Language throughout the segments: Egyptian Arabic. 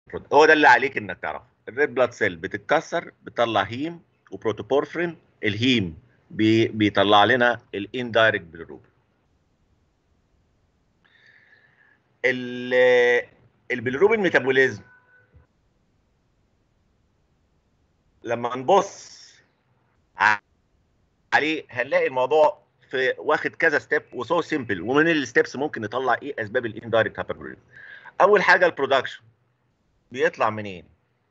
هو ده اللي عليك انك تعرفه الريد بلاد سيل بتتكسر بتطلع هيم وبروتوبورفرين الهيم بي بيطلع لنا الاندايركت بالروبين البيلروبين ميتابوليزم لما نبص عليه هنلاقي الموضوع في واخد كذا ستيب وسو سيمبل ومن الستبس ممكن نطلع ايه اسباب الاندايركت هايبربوليزم اول حاجه البرودكشن بيطلع منين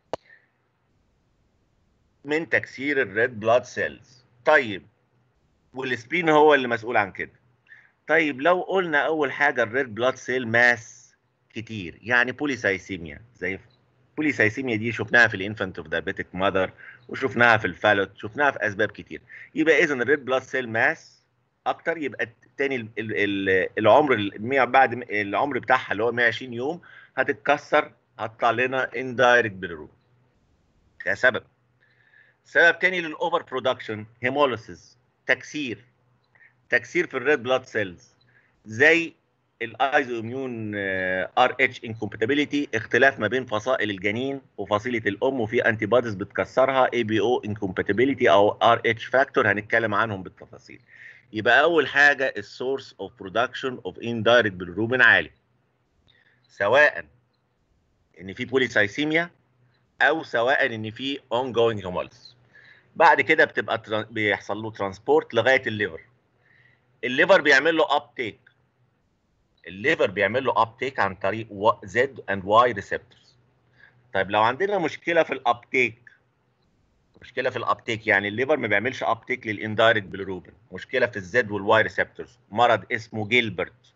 من تكسير الريد بلاد سيلز طيب والسبين هو اللي مسؤول عن كده طيب لو قلنا اول حاجه الريد بلاد سيل ماس كتير يعني بوليسايسيميا زي بوليسايسيميا دي شفناها في الانفانت اوف دايابيتك ماذر وشفناها في الفالوت شفناها في اسباب كتير يبقى اذا الريد بلاد سيل ماس اكتر يبقى تاني العمر بعد العمر بتاعها اللي هو 120 يوم هتتكسر هتطلع لنا اندايركت بالروب ده سبب سبب تاني للاوفر برودكشن هيموليسيس تكسير تكسير في الريد بلاد سيلز زي الايزو اميون ار اتش انكومباتيبيليتي اختلاف ما بين فصائل الجنين وفصيله الام وفي انتي بوديز بتكسرها اي بي او انكومباتيبيليتي او ار اتش فاكتور هنتكلم عنهم بالتفاصيل يبقى اول حاجه السورس اوف برودكشن اوف اندايركت بالروبين عالي سواء ان في بوليسايسيميا او سواء ان في اون جوينج هيموليس بعد كده بتبقى بيحصل له ترانسبورت لغايه الليفر الليفر بيعمل له ابتيك الليفر بيعمل له ابتيك عن طريق زد اند واي ريسبتورز طيب لو عندنا مشكله في الابتيك مشكله في الابتيك يعني الليفر ما بيعملش ابتيك للاندايركت بالروبين مشكله في الزد والواي ريسبتورز مرض اسمه جيلبرت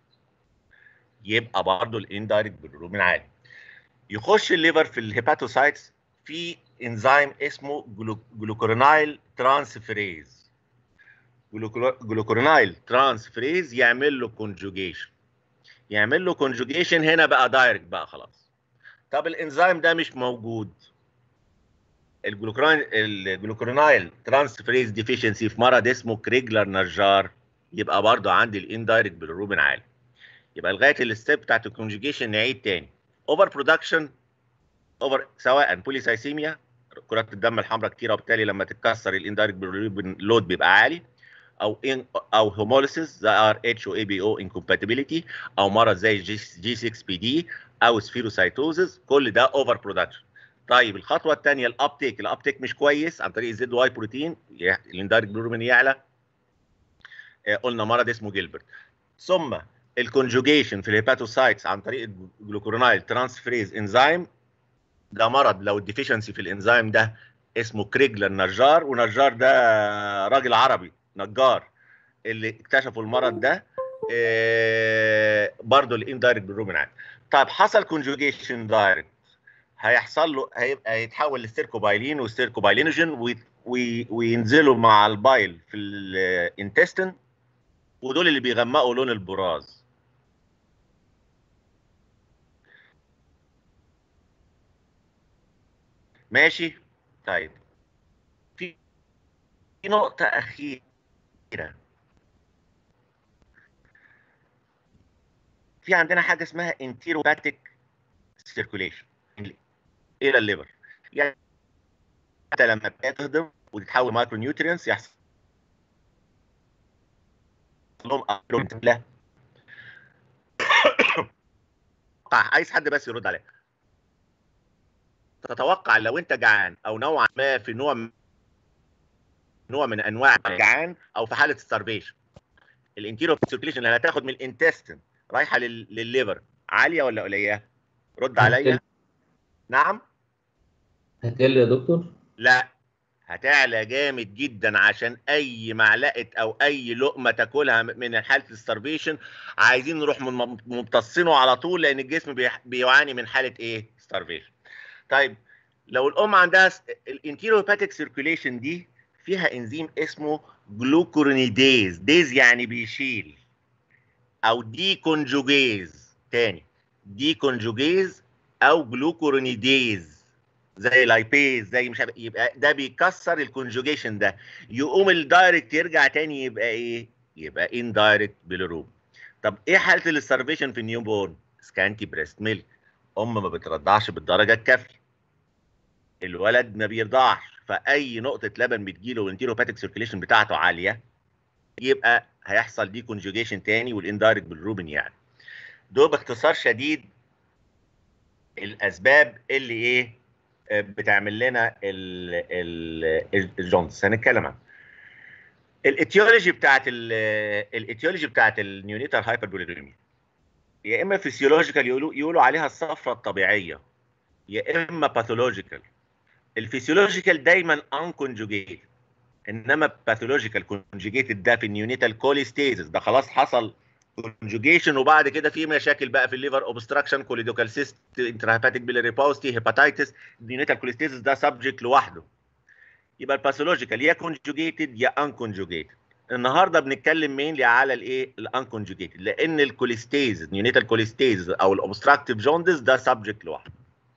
يبقى برضه الاندايركت بالروبين عالي يخش الليفر في الهيباتوسايتس في انزيم اسمه جلوكورونايل ترانسفريز جلوكورونايل ترانسفريز يعمل له كونجوجيشن يعمل له كونجوجيشن هنا بقى دايركت بقى خلاص طب الانزيم ده مش موجود الجلوكورونايل الجلوكورونايل ترانسفريز ديفيشنسي في مرض اسمه كريجلر نجار يبقى برضه عندي الاندايركت بالروبين عالي يبقى لغايه الستيب بتاعت الكونجوجيشن نعيد تاني اوفر برودكشن اوفر سواء بوليسايسيميا كرات الدم الحمراء كتيره وبالتالي لما تتكسر الاندايركت بالروبين لود بيبقى عالي او إن او هوموليسيس زي ار اتش و اي بي او انكومباتيبيليتي او مرض زي جي, جي 6 بي دي او سفيروسايتوزز كل ده اوفر برودكشن طيب الخطوه الثانيه الابتيك الابتيك مش كويس عن طريق الزد واي بروتين الاندايركت بالروبين يعلى آه قلنا مرض اسمه جيلبرت ثم الكونجوجيشن في الهيباتوسايتس عن طريق الجلوكورونايل ترانسفريز انزيم ده مرض لو الديفيشنسي في الانزيم ده اسمه كريجلر نجار ونجار ده راجل عربي نجار اللي اكتشفوا المرض ده إيه برضه الاندايركت بالروبين عادي طيب حصل كونجوجيشن دايركت هيحصل له هيبقى هيتحول لستيركوبايلين وستيركوبايلينوجين وينزلوا مع البايل في الانتستين ودول اللي بيغمقوا لون البراز ماشي طيب في في نقطة أخيرة في عندنا حاجة اسمها انتيروباتيك سيركوليشن إلى الليفر يعني حتى لما بتهضم وتتحول مايكرو نيوترينز يحصل لهم لا عايز حد بس يرد عليك تتوقع لو انت جعان او نوعا ما في نوع نوع من انواع الجعان او في حاله ستارفيشن الانتيرو سيركيليشن اللي هتاخد من الانتستين رايحه للليفر عاليه ولا قليله؟ رد عليا نعم هتقل يا دكتور؟ لا هتعلى جامد جدا عشان اي معلقه او اي لقمه تاكلها من حاله الستارفيشن عايزين نروح ممتصينه على طول لان الجسم بيعاني من حاله ايه؟ ستارفيشن. طيب لو الام عندها الانتيرو هيباتيك سيركيوليشن دي فيها انزيم اسمه جلوكورونيديز ديز يعني بيشيل او دي كونجوجيز تاني دي كونجوجيز او جلوكورونيديز زي لايبيز زي مش عارف يبقى ده بيكسر الكونجوجيشن ده يقوم الدايركت يرجع تاني يبقى ايه؟ يبقى اندايركت بالروب طب ايه حاله الستارفيشن في النيو بورن؟ سكانتي بريست ميلك ام ما بترضعش بالدرجه الكافيه الولد ما بيرضعش فاي نقطه لبن بتجيله والانتيروباتيك سيركيليشن بتاعته عاليه يبقى هيحصل دي كونجوجيشن تاني والاندايركت بالروبين يعني دول باختصار شديد الاسباب اللي ايه آه، بتعمل لنا الجونز هنتكلم عنها الاتيولوجي بتاعت الاتيولوجي بتاعت النيونيتال هايبربوليريميا يا اما فيسيولوجيكال يقولوا يقولوا عليها الصفرة الطبيعيه يا اما باثولوجيكال الفيسيولوجيكال دايما انكونجوجيت انما باثولوجيكال كونجوجيتد ده في النيونيتال كوليستيزس ده خلاص حصل كونجوجيشن وبعد كده في مشاكل بقى في الليفر اوبستراكشن كوليدوكال سيست انترهيباتيك بيلاري باوستي هيباتيتس النيونيتال كوليستيزس ده سبجكت لوحده يبقى الباثولوجيكال يا كونجوجيتد يا انكونجوجيتد النهارده بنتكلم مين على الايه الانكونجوجيتد لان الكوليستيز نيونيتال كوليستيز او الاوبستراكتيف جوندس ده سبجكت لوحده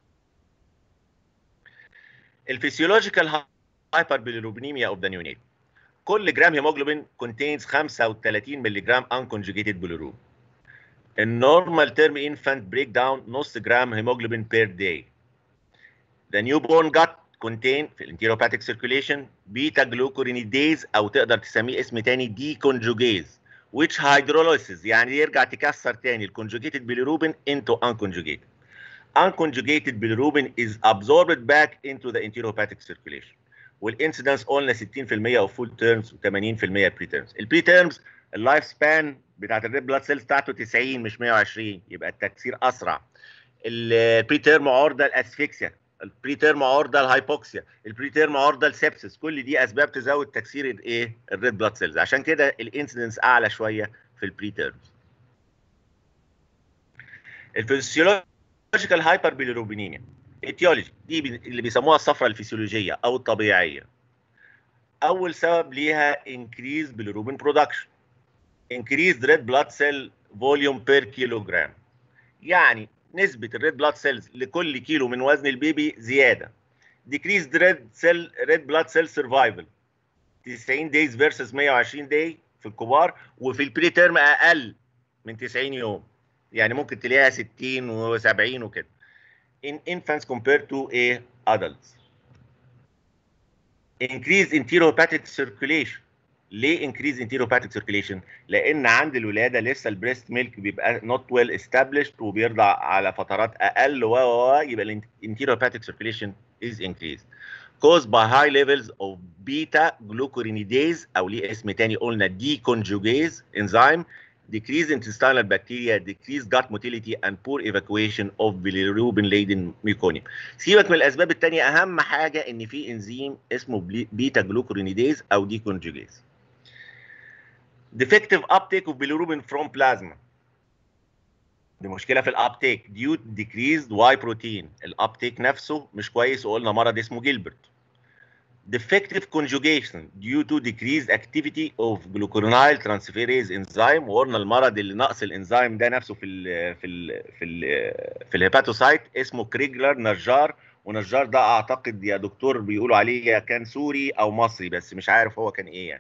الفسيولوجيكال هايبربيليروبينيميا اوف ذا نيونيت كل جرام هيموجلوبين contains 35 مللي جرام unconjugated bilirubin النورمال تيرم انفانت بريك داون نص جرام هيموجلوبين بير داي The newborn gut contain في الانتيروباتيك سيركيوليشن بيتا جلوكورينيديز او تقدر تسميه اسم تاني دي كونجوجيز which hydrolysis يعني يرجع تكسر تاني الكونجوجيتد bilirubin into unconjugated unconjugated bilirubin is absorbed back into the enteropathic circulation والانسيدنس قلنا 60% اوف فول تيرمز و80% بري تيرمز البري تيرمز اللايف سبان بتاعت الريد بلاد سيلز بتاعته 90 مش 120 يبقى التكسير اسرع البري تيرم عرضه الاسفكسيا البري تيرم عرضه الهايبوكسيا البري تيرم عرضه السبسس كل دي اسباب تزود تكسير الايه الريد بلاد سيلز عشان كده الانسيدنس اعلى شويه في البري تيرمز الفسيولوجيكال هايبر بيليروبينيميا ايتيولوجي دي اللي بيسموها الصفرة الفسيولوجية أو الطبيعية أول سبب ليها increase bilirubin production increased red blood cell volume per kilogram يعني نسبة الريد بلاد سيلز لكل كيلو من وزن البيبي زيادة decreased red cell red blood cell survival 90 days versus 120 day في الكبار وفي البري تيرم أقل من 90 يوم يعني ممكن تلاقيها 60 و70 وكده in infants compared to a adults. Increase enterohepatic circulation. ليه increase enterohepatic circulation؟ لأن عند الولادة لسه البريست ميلك بيبقى not well established وبيرضع على فترات أقل و و يبقى enterohepatic circulation is increased. caused by high levels of beta glucuronidase أو ليه اسم تاني قلنا deconjugase enzyme decreased intestinal bacteria, decreased gut motility, and poor evacuation of bilirubin-laden meconium. سيبك من الأسباب التانية أهم حاجة إن في إنزيم اسمه بيتا جلوكورينيديز أو ديكونجوجيز. Defective uptake of bilirubin from plasma. دي مشكلة في الابتيك due decreased Y protein. الابتيك نفسه مش كويس وقلنا مرض اسمه جيلبرت. defective conjugation due to decreased activity of glucuronide transferase enzyme وقلنا المرض اللي نقص الانزيم ده نفسه في ال في ال في ال في الهيباتوسايت اسمه كريجلر نجار ونجار ده اعتقد يا دكتور بيقولوا عليه كان سوري او مصري بس مش عارف هو كان ايه يعني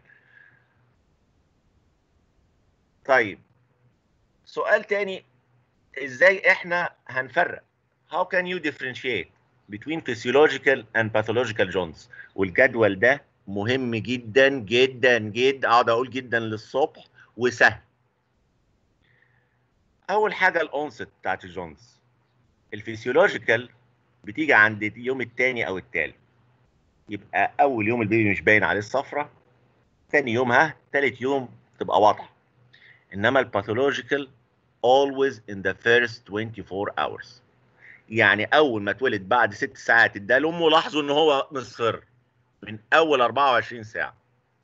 طيب سؤال تاني ازاي احنا هنفرق how can you differentiate between physiological and pathological joints والجدول ده مهم جدا جدا جدا اقعد اقول جدا للصبح وسهل اول حاجه الاونست بتاعت الجونز الفسيولوجيكال بتيجي عند اليوم الثاني او الثالث يبقى اول يوم البيبي مش باين عليه الصفرة ثاني يوم ها ثالث يوم تبقى واضحه انما الباثولوجيكال always in the first 24 hours يعني اول ما اتولد بعد ست ساعات ادى لامه لاحظوا ان هو مصفر من اول 24 ساعه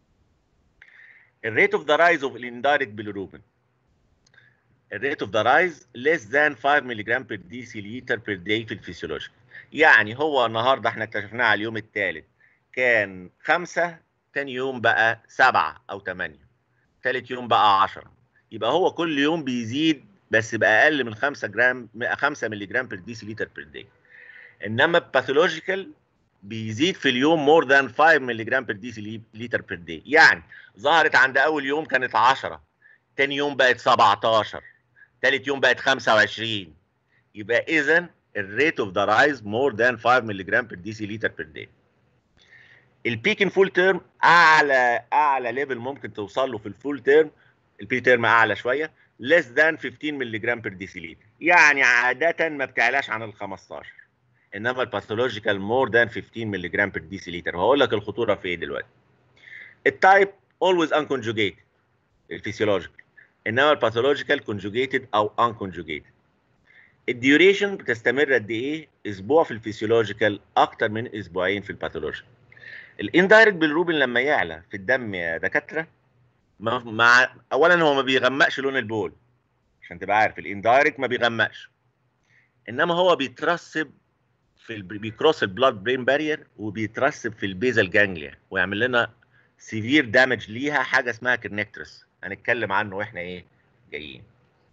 الريت اوف ذا رايز اوف الاندايركت bilirubin الريت اوف ذا رايز less than 5 ملي جرام بير دي سي لتر بير داي في الفسيولوجي يعني هو النهارده احنا اكتشفناه على اليوم الثالث كان خمسة تاني يوم بقى سبعة أو ثمانية ثالث يوم بقى 10 يبقى هو كل يوم بيزيد بس باقل من 5 جرام 5 مللي جرام بير دي لتر بير داي انما الباثولوجيكال بيزيد في اليوم مور ذان 5 مللي جرام بير دي لتر بير داي يعني ظهرت عند اول يوم كانت 10 تاني يوم بقت 17 تالت يوم بقت 25 يبقى اذا الريت اوف ذا رايز مور ذان 5 ملي جرام بير دي سي لتر بير داي البيك ان فول تيرم اعلى اعلى ليفل ممكن توصل له في الفول تيرم البي تيرم اعلى شويه less than 15 ملي جرام بير دي سي لتر يعني عاده ما بتعلاش عن ال 15 انما الباثولوجيكال مور ذان 15 ملي جرام بير دي سي لتر وهقول لك الخطوره في ايه دلوقتي التايب always unconjugated الفسيولوجيكال انما الباثولوجيكال conjugated او unconjugated الديوريشن بتستمر قد ايه اسبوع في الفسيولوجيكال اكتر من اسبوعين في الباثولوجيكال الاندايركت بالروبين لما يعلى في الدم يا دكاتره مع, مع اولا هو ما بيغمقش لون البول عشان تبقى عارف الاندايركت ما بيغمقش انما هو بيترسب في ال... بيكروس البلاد برين بارير وبيترسب في البيزال جانجليا ويعمل لنا سيفير دامج ليها حاجه اسمها كرنكترس هنتكلم عنه واحنا ايه جايين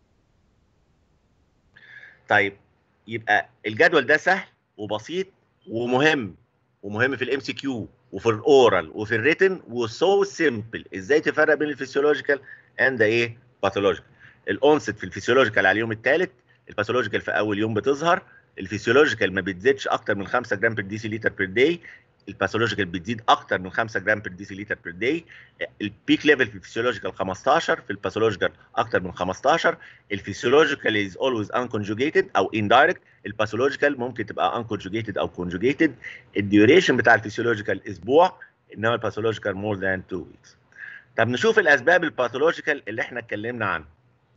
طيب يبقى الجدول ده سهل وبسيط ومهم ومهم في الام سي كيو وفي الاورال وفي الريتن وسو سيمبل ازاي تفرق بين الفسيولوجيكال اند ايه باثولوجيكال الاونست في الفسيولوجيكال على اليوم الثالث الباثولوجيكال في اول يوم بتظهر الفسيولوجيكال ما بتزيدش اكتر من 5 جرام بير دي سي لتر بير داي الباثولوجيكال بتزيد اكتر من 5 جرام بير دي سي لتر بير داي البيك ليفل في الفسيولوجيكال 15 في الباثولوجيكال اكتر من 15 الفسيولوجيكال از اولويز انكونجوجيتد او اندايركت الباثولوجيكال ممكن تبقى انكونجوجيتد او كونجوجيتد الديوريشن بتاع الفسيولوجيكال اسبوع انما الباثولوجيكال مور ذان 2 ويكس طب نشوف الاسباب الباثولوجيكال اللي احنا اتكلمنا عنها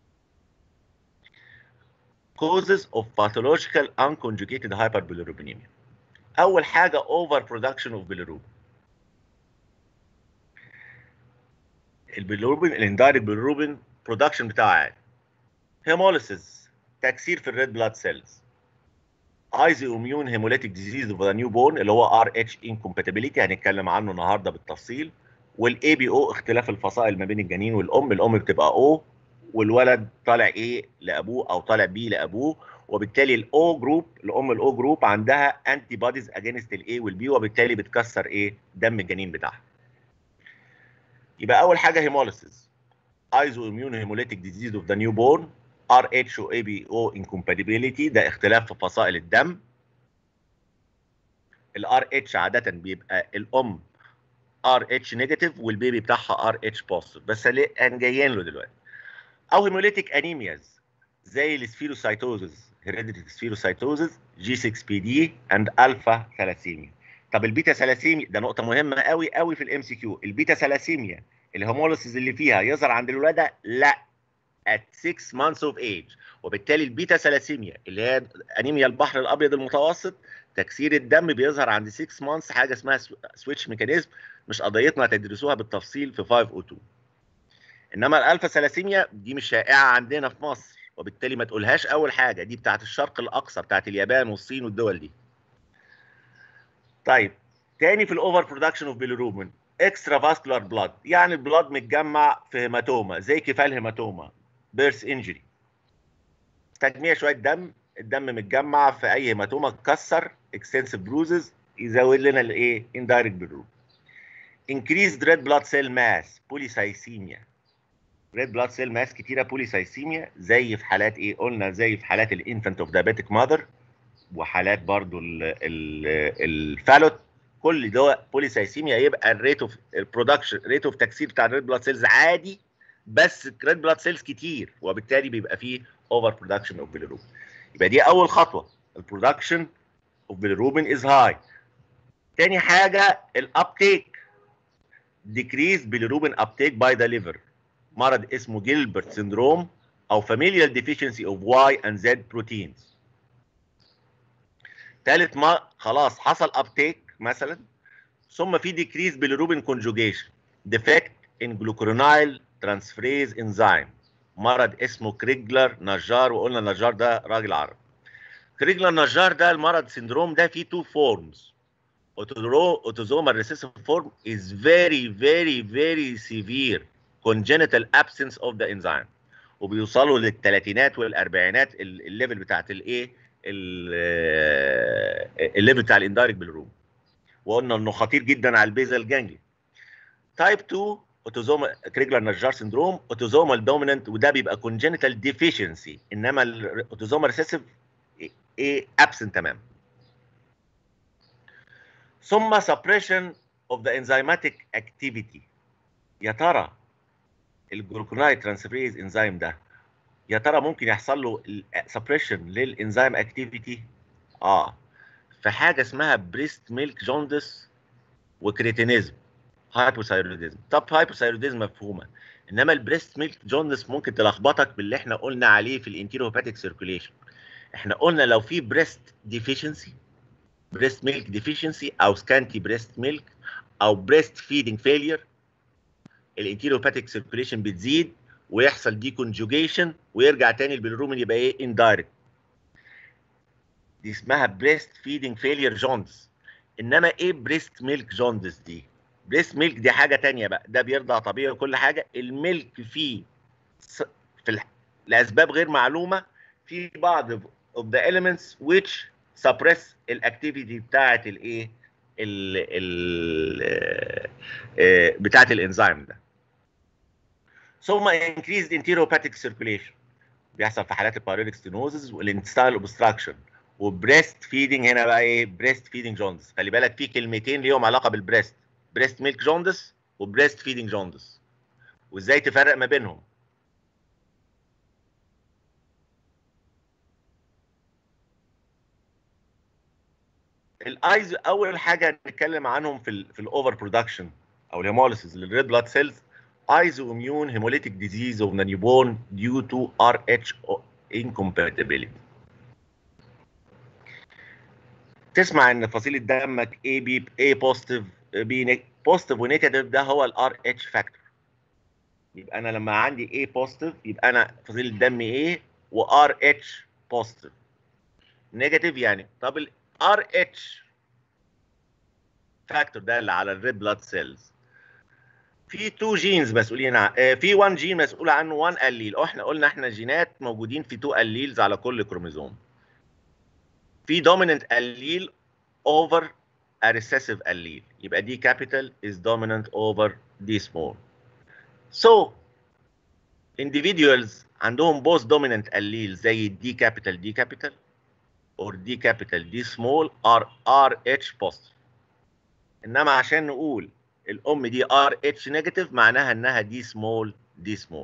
causes of pathological unconjugated hyperbilirubinemia اول حاجه over production of bilirubin البيلروبين الاندايركت bilirubin production بتاعه عالي هيموليسيس تكسير في الريد بلاد سيلز ايزو اميون هيموليتيك ديزيز اوف ذا نيو بورن اللي هو ار اتش انكومباتيبيليتي هنتكلم عنه النهارده بالتفصيل والاي بي او اختلاف الفصائل ما بين الجنين والام الام بتبقى او والولد طالع ايه لابوه او طالع بي لابوه وبالتالي الاو جروب الام الاو جروب عندها انتي بوديز اجينست الاي والبي وبالتالي بتكسر ايه دم الجنين بتاعها يبقى اول حاجه هيموليسيس ايزو اميون هيموليتيك ديزيز اوف ذا نيو بورن ار اتش و اي بي او انكومباتيبيليتي ده اختلاف في فصائل الدم الار اتش عاده بيبقى الام ار اتش نيجاتيف والبيبي بتاعها ار اتش بوزيتيف بس انا جايين له دلوقتي او هيموليتيك انيمياز زي السفيروسايتوزز هيريديتي سفيروسايتوزز جي 6 بي دي اند الفا ثلاسيميا طب البيتا ثلاسيميا ده نقطه مهمه قوي قوي في الام سي كيو البيتا ثلاسيميا الهيموليسيس اللي فيها يظهر عند الولاده لا at 6 months of age وبالتالي البيتا ثلاسيميا اللي هي انيميا البحر الابيض المتوسط تكسير الدم بيظهر عند 6 months حاجه اسمها سويتش ميكانيزم مش قضيتنا هتدرسوها بالتفصيل في 502 انما الالفا ثلاسيميا دي مش شائعه عندنا في مصر وبالتالي ما تقولهاش اول حاجه دي بتاعت الشرق الاقصى بتاعت اليابان والصين والدول دي طيب تاني في الاوفر برودكشن اوف بيليروبين اكسترا فاسكولار بلاد يعني البلاد متجمع في هيماتوما زي كفال هيماتوما بيرس انجري تجميع شويه دم الدم متجمع في اي هيماتوما اتكسر اكستنسيف بروزز يزود لنا الايه اندايركت بيليروبين increased red blood cell mass بوليسايسيميا ريد بلاد سيل ماس كتيره بوليسايسيميا زي في حالات ايه قلنا زي في حالات الانفانت اوف دايابيتك ماذر وحالات برضو الفالوت كل ده بوليسايسيميا يبقى الريت اوف البرودكشن ريت اوف تكسير بتاع الريد بلاد سيلز عادي بس ريد بلاد سيلز كتير وبالتالي بيبقى فيه اوفر برودكشن اوف بيليروبين يبقى دي اول خطوه البرودكشن اوف بيليروبين از هاي تاني حاجه الابتيك decrease bilirubin uptake by the liver مرض اسمه جيلبرت سندروم او familial deficiency of Y and Z proteins ثالث ما خلاص حصل uptake مثلا ثم في decrease bilirubin conjugation defect in glucuronide transferase enzyme مرض اسمه كريجلر نجار وقلنا نجار ده راجل عربي كريجلر نجار ده المرض سندروم ده فيه two forms autosomal recessive form is very very very severe congenital absence of the enzyme وبيوصلوا للثلاثينات والاربعينات الليفل بتاعت الايه الليفل بتاع الاندايركت بالروم وقلنا انه خطير جدا على البيزل جانجلي تايب 2 اوتوزومال كريجلر نجار سندروم اوتوزومال دوميننت وده بيبقى congenital deficiency انما الاوتوزومال ريسيسيف ايه ابسنت تمام ثم suppression of the enzymatic activity يا ترى الجلوكونايد ترانسفيريز انزيم ده يا ترى ممكن يحصل له سبريشن للانزيم اكتيفيتي اه في حاجه اسمها بريست ميلك جوندس وكريتينيزم هايبوثايروديزم طب هايبوثايروديزم مفهومه انما البريست ميلك جوندس ممكن تلخبطك باللي احنا قلنا عليه في الانتيرو هيباتيك سيركوليشن احنا قلنا لو في بريست ديفيشنسي بريست ميلك ديفيشنسي او سكانتي بريست ميلك او بريست فيدنج فيلير الانتيروباتيك سيركوليشن بتزيد ويحصل دي كونجوجيشن ويرجع تاني البلرومين يبقى ايه اندايركت دي اسمها بريست فيدنج فيلير جوندس انما ايه بريست ميلك جوندس دي بريست ميلك دي حاجه تانية بقى ده بيرضع طبيعي وكل حاجه الميلك فيه س- في الح... لاسباب غير معلومه في بعض of the elements which suppress الاكتيفيتي بتاعه الايه ال ال آه، بتاعه الانزيم ده ثم increased enteropathic circulation بيحصل في حالات البايريك ستينوزز والانتستال اوبستراكشن وبريست فيدنج هنا بقى ايه بريست فيدنج جوندس خلي بالك في كلمتين ليهم علاقه بالبريست بريست ميلك جوندس وبريست فيدنج جوندس وازاي تفرق ما بينهم الايز اول حاجه هنتكلم عنهم في ال في الاوفر برودكشن او الهيموليسيس للريد بلاد سيلز ايزو اميون هيموليتيك ديزيز اوف ذا نيوبورن ديو تو ار اتش incompatibility تسمع ان فصيله دمك اي بي اي بوزيتيف بي بوزيتيف ونيجاتيف ده هو الار اتش فاكتور يبقى انا لما عندي اي بوزيتيف يبقى انا فصيله دمي ايه وار اتش بوزيتيف نيجاتيف يعني طب الار اتش فاكتور ده اللي على الريد بلاد سيلز في تو جينز مسؤولين عن آه، في 1 جين مسؤول عنه 1 اليل احنا قلنا احنا جينات موجودين في 2 اليلز على كل كروموزوم في دوميننت اليل اوفر a recessive allele يبقى دي capital is dominant over D small so individuals عندهم both dominant alleles زي D capital D capital or D capital D small are RH positive انما عشان نقول الام دي RH negative معناها انها D small D small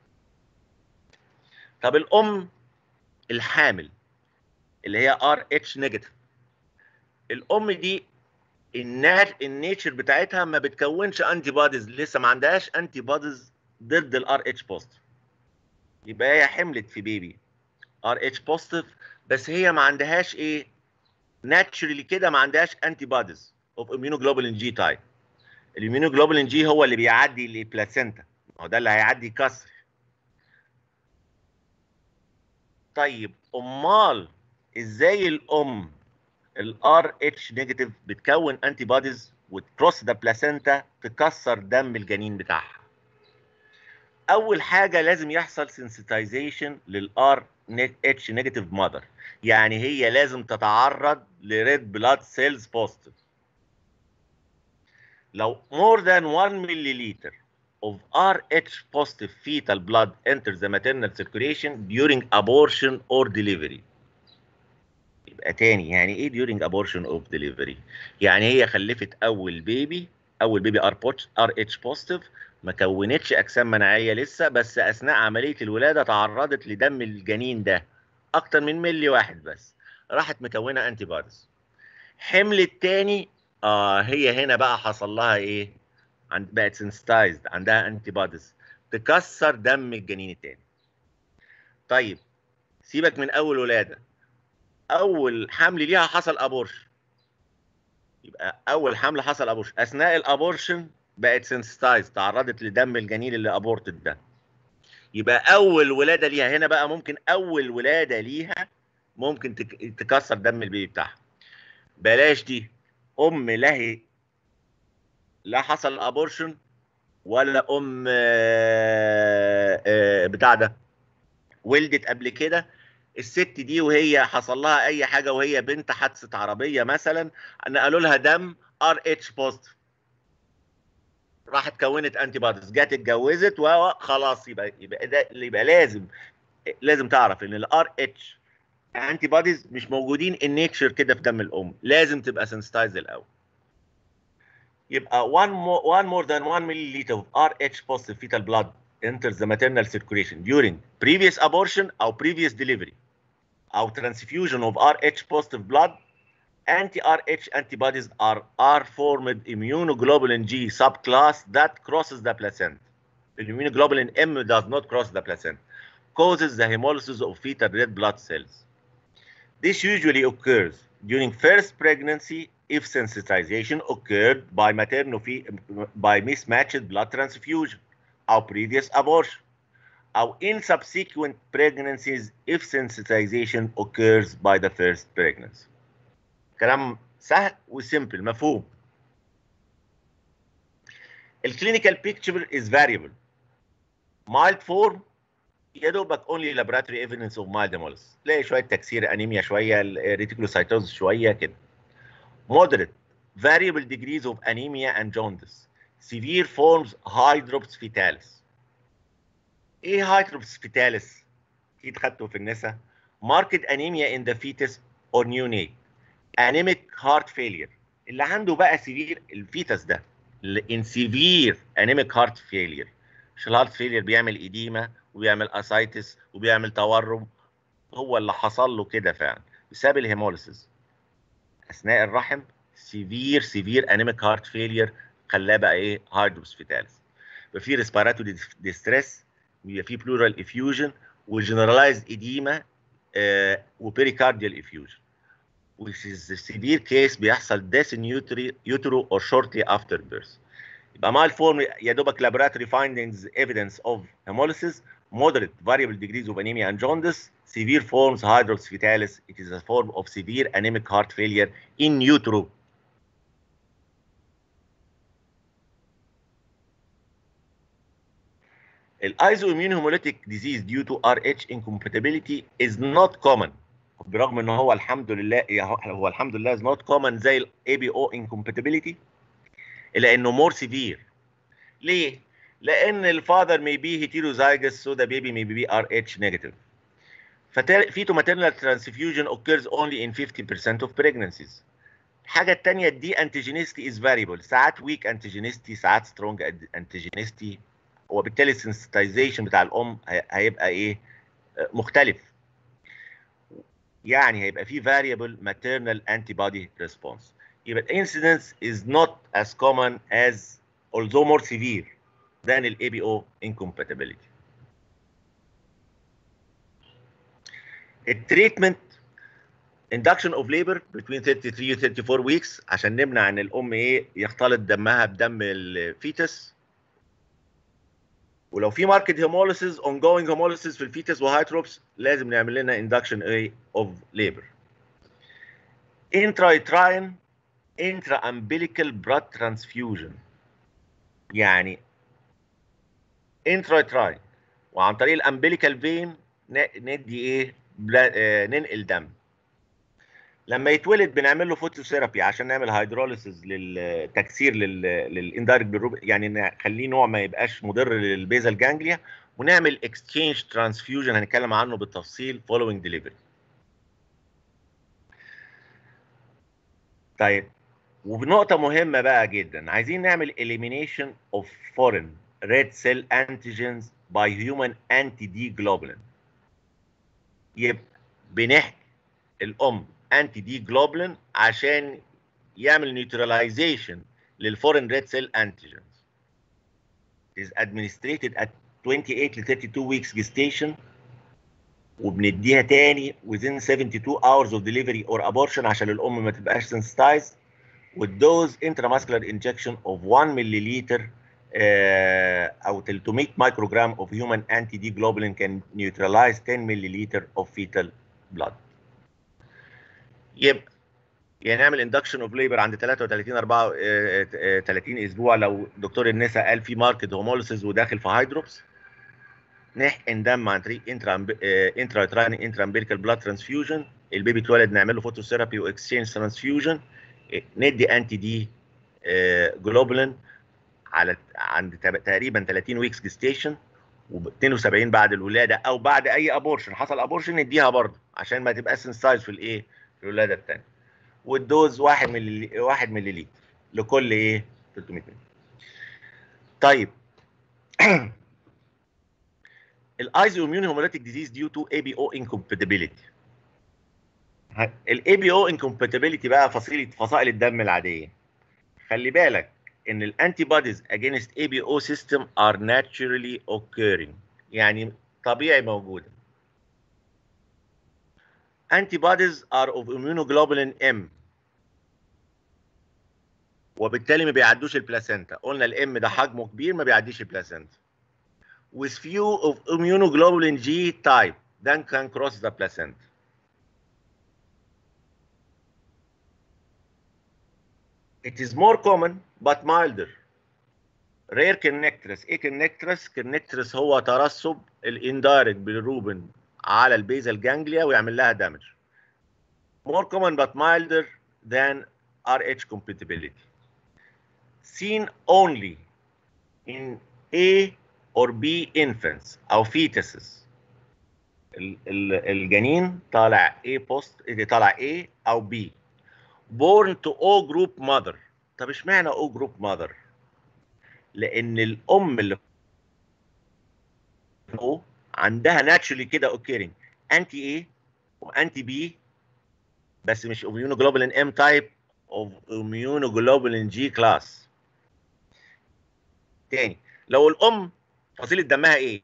طب الام الحامل اللي هي RH negative الام دي النات النيتشر بتاعتها ما بتكونش انتي بوديز لسه ما عندهاش انتي بوديز ضد الار اتش بوزيتيف يبقى هي حملت في بيبي ار اتش بوزيتيف بس هي ما عندهاش ايه ناتشرالي كده ما عندهاش انتي بوديز اوف اميونوجلوبولين جي تايب الاميونوجلوبولين جي هو اللي بيعدي للبلاسينتا هو ده اللي هيعدي كسر طيب امال ازاي الام الار اتش نيجاتيف بتكون انتي بوديز وتكروس ذا بلاسينتا تكسر دم الجنين بتاعها اول حاجه لازم يحصل سنسيتايزيشن للار اتش نيجاتيف ماذر يعني هي لازم تتعرض لريد بلاد سيلز بوزيتيف لو more than 1 milliliter of RH positive fetal blood enters the maternal circulation during abortion or delivery يبقى تاني يعني ايه during abortion of delivery يعني هي خلفت اول بيبي اول بيبي ار ار اتش بوزيتيف ما كونتش اجسام مناعيه لسه بس اثناء عمليه الولاده تعرضت لدم الجنين ده اكتر من ملي واحد بس راحت مكونه انتي بوديز حمل التاني اه هي هنا بقى حصل لها ايه عند بقت سنسيتايزد عندها انتي بوديز تكسر دم الجنين التاني طيب سيبك من اول ولاده اول حمل ليها حصل ابورشن يبقى اول حمل حصل ابورشن اثناء الابورشن بقت سنسيتايز تعرضت لدم الجنين اللي ابورتد ده يبقى اول ولاده ليها هنا بقى ممكن اول ولاده ليها ممكن تك- تكسر دم البيبي بتاعها بلاش دي ام لا هي لا حصل ابورشن ولا ام آه، آه، بتاع ده ولدت قبل كده الست دي وهي حصل لها اي حاجه وهي بنت حادثه عربيه مثلا نقلوا لها دم ار اتش بوزيتيف راحت كونت انتي بوديز جت اتجوزت وخلاص يبقى يبقى ده يبقى لازم لازم تعرف ان الار اتش انتي بوديز مش موجودين ان نيتشر كده في دم الام لازم تبقى سنسيتايز الاول يبقى 1 more, 1 more than 1 milliliter of RH positive fetal blood enters the maternal circulation during previous abortion or previous delivery or transfusion of RH positive blood anti-RH antibodies are, are formed immunoglobulin G subclass that crosses the placenta. The immunoglobulin M does not cross the placenta, causes the hemolysis of fetal red blood cells. This usually occurs during first pregnancy if sensitization occurred by maternal by mismatched blood transfusion or previous abortion, or in subsequent pregnancies if sensitization occurs by the first pregnancy. كلام سهل وسيمبل مفهوم. الكلينيكال picture is variable. Mild form يا دوبك only laboratory evidence of mild hemolysis. تلاقي شويه تكسير انيميا شويه ريتيكولوسايتوز شويه كده. Moderate variable degrees of anemia and jaundice. Severe forms hydrops fetalis. ايه hydrops fetalis؟ اكيد خدته في النساء. Marked anemia in the fetus or neonate. Anemic heart failure. اللي عنده بقى سيفير الفيتس ده in severe anemic heart failure. مش الهارت فيلير بيعمل إديمة وبيعمل اسايتس وبيعمل تورم هو اللي حصل له كده فعلا بسبب الهيموليسيس اثناء الرحم سيفير سيفير انيميك هارت فيلير خلاه بقى ايه هاردوس فيتالس يبقى في ريسبيراتوري ديستريس بيبقى في بلورال افيوجن وجنرالايزد اديما آه وبيريكارديال افيوجن which is the severe case بيحصل death in utero, utero or shortly after birth. يبقى mild form يا دوبك laboratory findings evidence of hemolysis, moderate variable degrees of anemia and jaundice, severe forms hydrops fetalis. It is a form of severe anemic heart failure in utero. الايزواميون hemolytic disease due to RH incompatibility is not common برغم ان هو الحمد لله هو الحمد لله is not common زي ال ABO incompatibility الا انه more severe ليه؟ لان الفاذر may be heterozygous so the baby may be RH negative fetal maternal transfusion occurs only in 50% of pregnancies الحاجة التانية الدي antigenicity is variable ساعات weak antigenicity ساعات strong antigenicity وبالتالي السنسيتايزيشن بتاع الام هيبقى ايه مختلف يعني هيبقى في variable maternal antibody response يبقى incidence is not as common as although more severe than ال ABO incompatibility التريتمنت induction of labor between 33 و 34 weeks عشان نمنع ان الام ايه يختلط دمها بدم الفيتس ولو في ماركت هيموليسيس ongoing هيموليسيس في الفيتس وهايتروبس لازم نعمل لنا induction ايه of labor intrauterine intraumbilical blood transfusion يعني intrauterine وعن طريق الامبليكال فين ندي ايه بلا... آه ننقل دم لما يتولد بنعمل له فوتوثيرابي عشان نعمل هيدروليسيس للتكسير للاندايركت بالروب يعني نخليه نوع ما يبقاش مضر للبيزال جانجليا ونعمل اكستشينج ترانسفيوجن هنتكلم عنه بالتفصيل فولوينج ديليفري طيب وبنقطة مهمة بقى جدا عايزين نعمل elimination of foreign red cell antigens by human anti-D globulin يبقى بنحكي الأم انتي دي جلوبلين عشان يعمل نيوتراليزيشن للفورين ريد سيل انتيجنز is administrated at 28 ل 32 weeks gestation وبنديها تاني within 72 hours of delivery or abortion عشان الام ما تبقاش sensitized والدوز intramuscular injection of 1 milliliter uh, او 300 microgram of human anti D globulin can neutralize 10 milliliter of fetal blood. يبقى يعني نعمل اندكشن اوف ليبر عند 33 34 اسبوع لو دكتور النساء قال في ماركت هوموليسيس وداخل في هايدروبس نحقن دم عن طريق انترا انترا تراني انترا امبيريكال بلاد ترانسفيوجن البيبي اتولد نعمل له فوتوثيرابي واكسشينج ترانسفيوجن ندي انتي دي جلوبولين على عند تقريبا 30 ويكس جستيشن و72 بعد الولاده او بعد اي ابورشن حصل ابورشن نديها برضه عشان ما تبقى سنسايز في الايه في الولاده الثانيه والدوز 1 ملي 1 ملي لتر لكل ايه 300 ملي طيب الايزو اميون هيموليتيك ديزيز ديو تو اي بي او انكومباتيبيليتي الاي بي او انكومباتيبيليتي بقى فصيله فصائل الدم العاديه خلي بالك ان الانتي بوديز اجينست اي بي او سيستم ار ناتشرالي occurring يعني طبيعي موجوده antibodies are of immunoglobulin M وبالتالي ما بيعدوش البلاسينتا قلنا الام ده حجمه كبير ما بيعديش البلاسينتا with few of immunoglobulin G type then can cross the placenta it is more common but milder rare كرنكترس ايه كرنكترس كرنكترس هو ترسب الاندايركت بالروبن على البيزال جانجليا ويعمل لها دامج more common but milder than RH compatibility seen only in A or B infants او fetuses ال- ال- الجنين طالع A post طالع A او B born to O group mother طب اشمعنى O group mother لان الام اللي O عندها naturally كده occurring انتي A وانتي B بس مش immunoglobulin M type of immunoglobulin G class تاني لو الام فصيله دمها ايه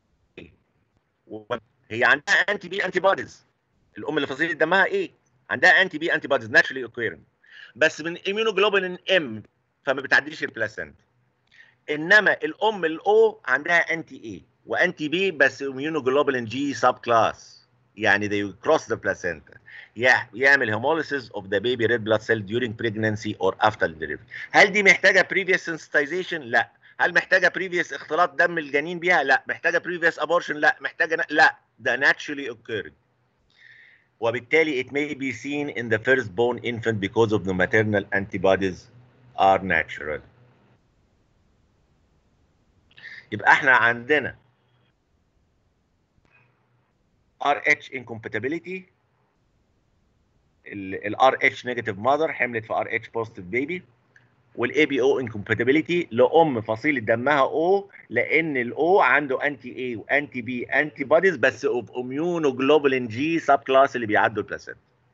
هي عندها انتي بي انتي بوديز الام اللي فصيله دمها ايه عندها انتي بي انتي بوديز ناتشرالي اوكيرنج بس من immunoglobulin ام فما بتعديش البلاسنتا انما الام الاو عندها انتي اي وانتي بي بس immunoglobulin جي سب كلاس يعني they cross the placenta يع- يعمل hemolysis of the baby red blood cell during pregnancy or after delivery هل دي محتاجه previous sensitization لا هل محتاجه previous اختلاط دم الجنين بيها لا محتاجه previous abortion لا محتاجه ن- لا ده naturally occurring وبالتالي it may be seen in the firstborn infant because of the maternal antibodies are natural يبقى احنا عندنا RH incompatibility ال RH negative mother حملت في RH positive baby والاي بي او انكومباتيبيليتي لام فصيله دمها او لان الاو عنده انتي اي وانتي بي انتي بوديز بس اوف اميونوجلوبولين جي سب كلاس اللي بيعدوا البلاسينتا.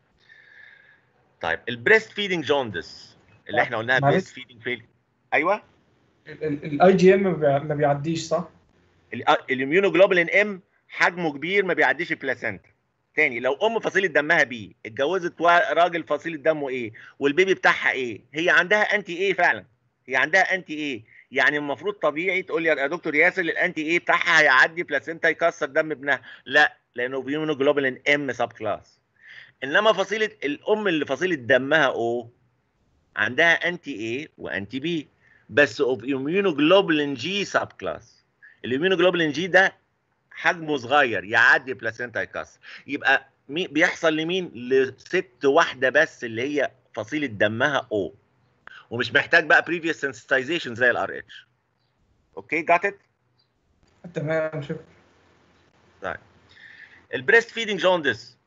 طيب البريست فيدنج جوندس اللي احنا قلناها معلش. بريست فيدنج فيل ايوه الاي جي ام ما بيعديش صح؟ الاميونوجلوبولين ام حجمه كبير ما بيعديش البلاسينتا تاني لو ام فصيله دمها بي اتجوزت وا- راجل فصيله دمه ايه والبيبي بتاعها ايه هي عندها انتي ايه فعلا هي عندها انتي ايه يعني المفروض طبيعي تقول لي يا دكتور ياسر الانتي ايه بتاعها هيعدي بلاسينتا يكسر دم ابنها لا لانه بيمونوجلوبولين ام سب كلاس انما فصيله الام اللي فصيله دمها او عندها انتي ايه وانتي بي بس اوف اميونوجلوبولين جي سب كلاس الاميونوجلوبولين جي ده حجمه صغير يعدي بلاسينتا يكسر يبقى مي بيحصل لمين لست واحده بس اللي هي فصيله دمها او ومش محتاج بقى previous sensitization زي الار اتش اوكي جات ات تمام شكرا البريست فيدنج جوندس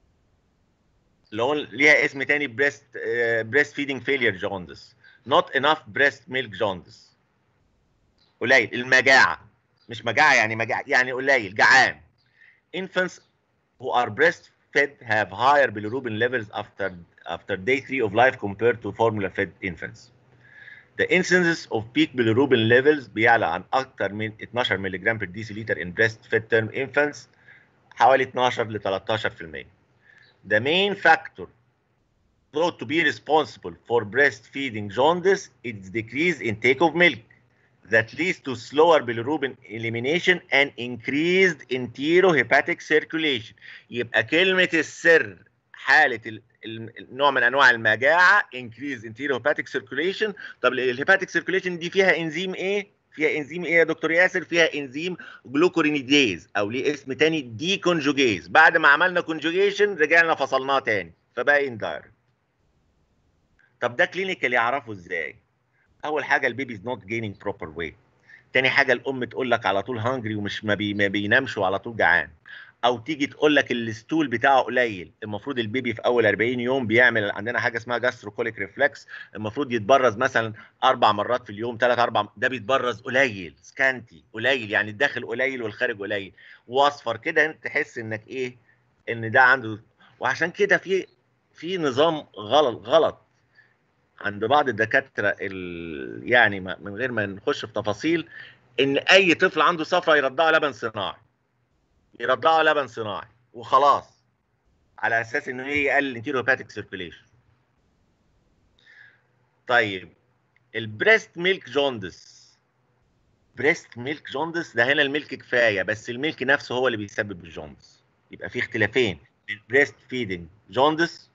اللي هو ليها اسم تاني بريست بريست فيدنج فيلير جوندس نوت انف بريست ميلك جوندس قليل المجاعه مش مجاعه يعني مجاعه يعني قليل جعان infants who are breastfed have higher bilirubin levels after after day 3 of life compared to formula fed infants The incidence of peak bilirubin levels بيعلى عن أكثر من 12 ملغ per deciliter in breastfed term infants حوالي 12 ل 13%. The main factor thought to be responsible for breastfeeding jaundice is decreased intake of milk that leads to slower bilirubin elimination and increased enterohepatic circulation. يبقى كلمة السر حالة ال- ال- نوع من أنواع المجاعة increased enterohepatic circulation طب الهيباتيك سيركيوليشن دي فيها انزيم ايه؟ فيها انزيم ايه يا دكتور ياسر؟ فيها انزيم جلوكورينيديز او ليه اسم تاني دي كونجوجيز بعد ما عملنا كونجوجيشن رجعنا فصلناه تاني فبقى اندايركت طب ده كلينيكال يعرفه ازاي؟ اول حاجه البيبي از نوت جيننج بروبر ويت تاني حاجه الام تقول لك على طول هانجري ومش ما, بي ما بينامش وعلى طول جعان او تيجي تقول لك الستول بتاعه قليل المفروض البيبي في اول 40 يوم بيعمل عندنا حاجه اسمها جاستروكوليك ريفلكس المفروض يتبرز مثلا اربع مرات في اليوم ثلاث اربع ده بيتبرز قليل سكانتي قليل يعني الداخل قليل والخارج قليل واصفر كده انت تحس انك ايه ان ده عنده وعشان كده في في نظام غلط غلط عند بعض الدكاتره ال... يعني ما- من غير ما نخش في تفاصيل ان اي طفل عنده صفرة يرضعه لبن صناعي يرضعه لبن صناعي وخلاص على اساس ان هي يقلل الانتيروباتيك سيركيليشن طيب البريست ميلك جوندس بريست ميلك جوندس ده هنا الميلك كفايه بس الميلك نفسه هو اللي بيسبب الجوندس يبقى في اختلافين البريست فيدنج جوندس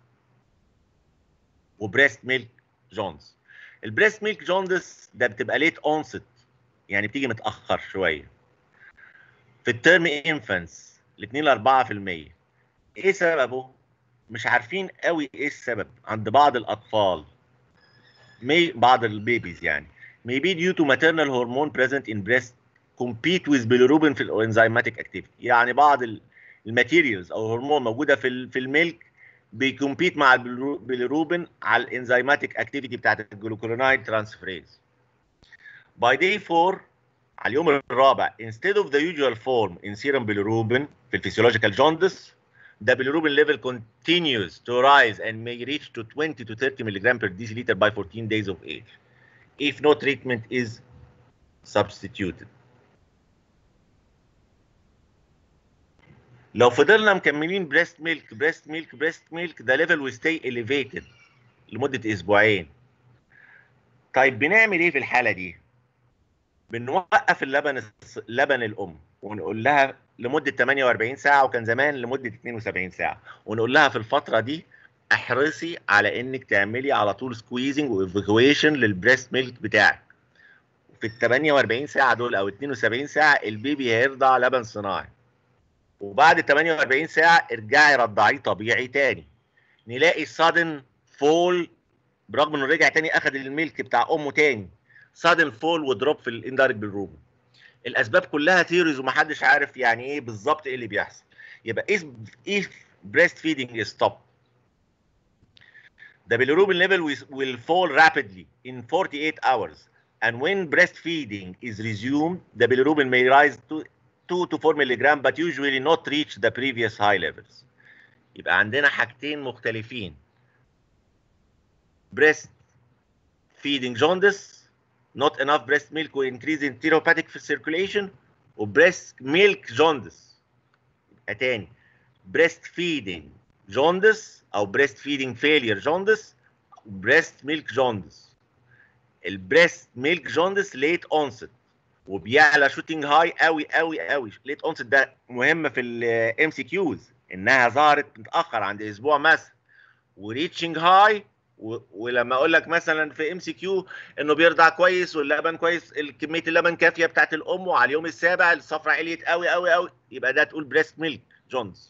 وبريست ميلك جوندس البريست ميلك جوندس ده بتبقى ليت اونست يعني بتيجي متاخر شويه في الترم انفانس ل 2 ل 4% ايه سببه؟ مش عارفين قوي ايه السبب عند بعض الاطفال may بعض البيبيز يعني maybe due to maternal hormone present in breast compete with bilirubin في الانزيماتيك activity يعني بعض الماتيريالز او هرمون موجوده في ال- في الميلك بيكمبيت مع البيليروبين على الانزيماتيك اكتيفيتي بتاعت الجلوكورونايد ترانسفريز by day 4 على اليوم الرابع instead of the usual form in serum bilirubin في الفسيولوجيكال جوندس the bilirubin level continues to rise and may reach to 20 to 30 milligram per deciliter by 14 days of age if no treatment is substituted لو فضلنا مكملين بريست ميلك بريست ميلك بريست ميلك ده ليفل will stay elevated لمدة أسبوعين طيب بنعمل إيه في الحالة دي؟ بنوقف اللبن الص- لبن الام ونقول لها لمده 48 ساعه وكان زمان لمده 72 ساعه ونقول لها في الفتره دي احرصي على انك تعملي على طول سكويزنج وايفاكويشن للبريست ميلك بتاعك في ال 48 ساعه دول او 72 ساعه البيبي هيرضع لبن صناعي وبعد 48 ساعه ارجعي رضعيه طبيعي تاني نلاقي sudden فول برغم انه رجع تاني اخذ الميلك بتاع امه تاني sudden فول ودروب في الاندايركت بالروبن الاسباب كلها ثيوريز ومحدش عارف يعني ايه بالظبط ايه اللي بيحصل يبقى if if breastfeeding is stopped the bilirubin level will- will fall rapidly in 48 hours and when breastfeeding is resumed the bilirubin may rise to 2 to 4 milligram but usually not reach the previous high levels يبقى عندنا حاجتين مختلفين breast feeding jaundice not enough breast milk will increase enteropathic circulation وبريست ميلك جوندس يبقى تاني بريست فيدنج جوندس او بريست فيدنج فيلير جوندس بريست ميلك جوندس البريست ميلك جوندس ليت اونست وبيعلى شوتنج هاي قوي قوي قوي ليت اونست ده مهم في الام سي كيوز انها ظهرت متاخر عند اسبوع مثلا وريتشنج هاي و- ولما اقول لك مثلا في ام سي كيو انه بيرضع كويس واللبن كويس كميه اللبن كافيه بتاعت الام وعلى اليوم السابع الصفرة عليت قوي قوي قوي يبقى ده تقول بريست ميلك جونز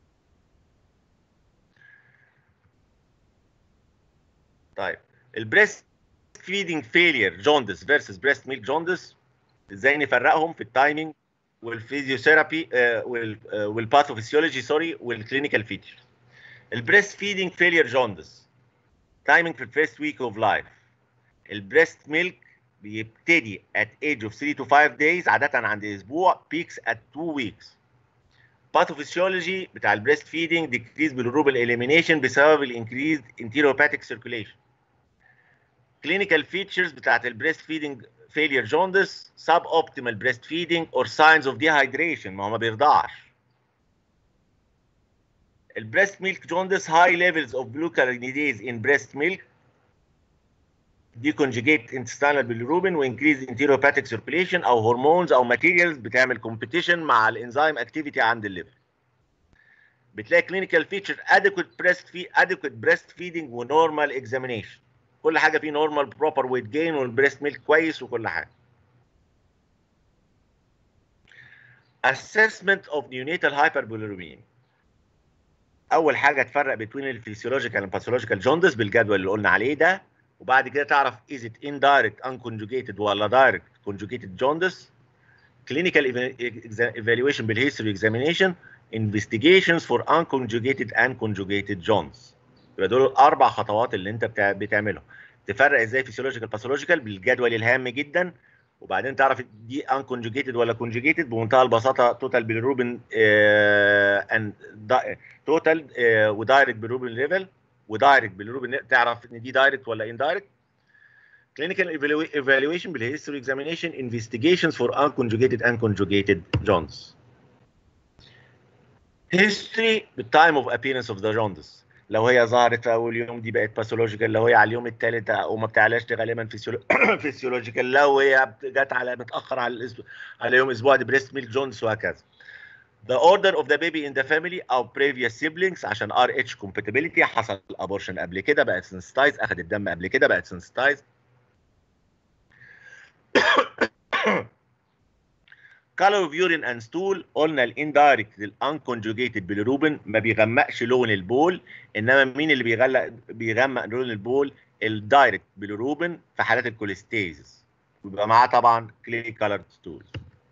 طيب البريست فيدنج فيلير جوندس فيرسس بريست ميلك جوندس ازاي نفرقهم في التايمينج والفيزيوثيرابي آه، وال- آه، والباثوفيسيولوجي سوري والكلينيكال فيتشر البريست فيدنج فيلير جوندس تايمينج في الفيرست ويك اوف لايف البريست ميلك بيبتدي at age of 3 to 5 days عادة عند أسبوع peaks at 2 weeks باثوفيسيولوجي بتاع البريست فيدنج decrease بالروبال elimination بسبب الانكريزد enteropathic circulation clinical features بتاعت البريست فيدنج failure jaundice suboptimal breastfeeding or signs of dehydration ما هو ما بيرضعش البريست ميلك جوندس high levels of glucuronidase in breast milk deconjugate intestinal bilirubin وانكريز enteropathic circulation او هرمونز او ماتيريالز بتعمل كومبيتيشن مع الانزيم اكتيفيتي عند الليفر بتلاقي clinical feature adequate breast feed adequate breastfeeding ونورمال examination كل حاجه فيه نورمال بروبر ويت جين والبريست ميلك كويس وكل حاجه assessment of neonatal hyperbilirubinemia اول حاجه تفرق بين الفسيولوجيكال والباثولوجيكال جوندس بالجدول اللي قلنا عليه ده وبعد كده تعرف is it indirect unconjugated ولا direct conjugated jaundice clinical eva- exa- evaluation بالhistory examination investigations for unconjugated and conjugated joints يبقى دول الاربع خطوات اللي انت بتع- بتعملهم تفرق ازاي فيسيولوجيكال باثولوجيكال بالجدول الهام جدا وبعدين تعرف دي unconjugated ولا conjugated بمنتهى البساطه توتال بالروبن اند توتال ودايركت بالروبن ليفل ودايركت بالروبن تعرف ان دي دايركت ولا اندايركت clinical evalu- evaluation بالhistory examination investigations for unconjugated and conjugated jaundice history the time of appearance of the jaundice لو هي ظهرت في اول يوم دي بقت باثولوجيكال لو هي على اليوم الثالث وما بتعلاش دي غالبا فيسيولوجيكال لو هي جت على متاخر على الاسبوع على يوم اسبوع دي بريست ميلك جونز وهكذا The order of the baby in the family او previous siblings عشان RH compatibility حصل abortion قبل كده بقت sensitized اخذ الدم قبل كده بقت sensitized color of urine and stool قلنا الاندايركت الانكونجوجيتد بالروبن ما بيغمقش لون البول انما مين اللي بيغلق بيغمق لون البول الدايركت بالروبن في حالات الكوليستيزس بيبقى معاه طبعا كلي كولرد ستول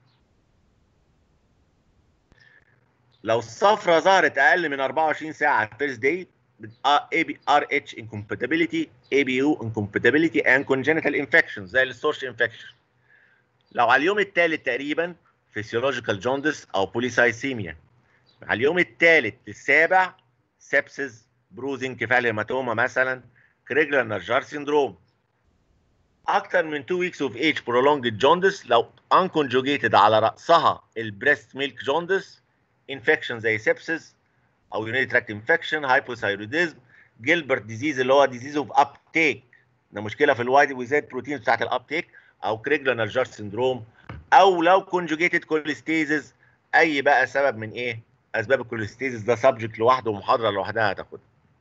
لو الصفرة ظهرت اقل من 24 ساعه فيرست داي ار اتش incompatibility ABU incompatibility and congenital infection زي السورش انفكشن لو على اليوم الثالث تقريبا فيسيولوجيكال جوندس او بوليسايسيميا على اليوم الثالث السابع سبسز بروزنج كفايه هيماتوما مثلا كريجلر نجار سيندروم اكتر من 2 weeks of age prolonged jaundice لو unconjugated على راسها البريست ميلك جوندس انفكشن زي سبسز او urinary tract infection hypothyroidism جيلبرت ديزيز اللي هو ديزيز اوف ابتيك ده مشكله في الوايت ويزيد بروتين بتاعت الابتيك او كريجلر نجار سيندروم او لو كونجوجيتد كوليستيزز اي بقى سبب من ايه اسباب الكوليستيزز ده سبجكت لوحده ومحاضره لوحدها هتاخدها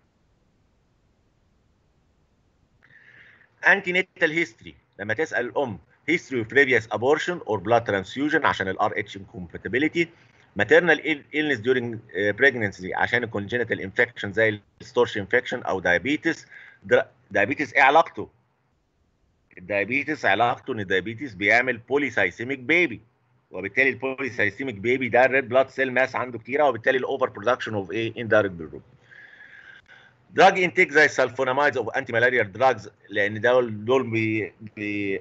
انتي نيتال هيستوري لما تسال الام history of previous abortion or blood transfusion عشان ال RH incompatibility maternal ill- illness during uh, pregnancy عشان ال congenital infection زي الستورش infection او diabetes diabetes ايه علاقته؟ الدايابيتس علاقته ان الدايابيتس بيعمل بوليسايسيميك بيبي وبالتالي البوليسايسيميك بيبي ده الريد بلاد سيل ماس عنده كتيره وبالتالي الاوفر برودكشن اوف ايه اندايركت بالروب دراج انتيك زي السلفونامايدز او انتي مالاريال دراجز لان دول دول بي, بي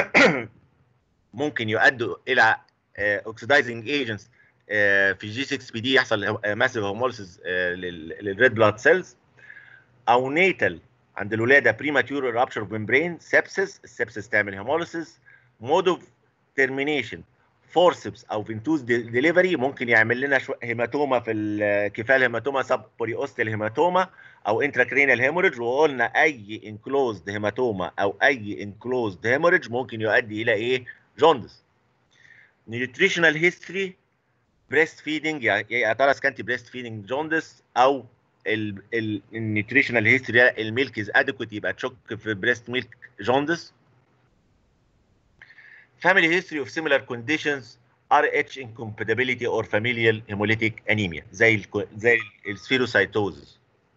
ممكن يؤدوا الى اوكسيدايزنج ايجنتس في جي 6 بي دي يحصل ماسيف هوموليسيس للريد بلاد سيلز او نيتال عند الولاده بريماتيور رابشر اوف ممبرين سبسس السبسس تعمل هيموليسيس مود اوف ترمينيشن فورسبس او فينتوز ديليفري ممكن يعمل لنا شو... هيماتوما في الكفال هيماتوما سب بوريوستال هيماتوما او انتراكرينال هيموريدج وقلنا اي انكلوزد هيماتوما او اي انكلوزد هيموريدج ممكن يؤدي الى ايه جوندس نيوتريشنال هيستوري بريست فيدنج يا ترى سكانتي بريست فيدنج جوندس او النيوتريشنال هيستوري الميلك از ادكويت يبقى تشك في بريست ميلك جوندس family history of similar conditions RH incompatibility or familial hemolytic anemia زي ال زي السفيروسايتوزز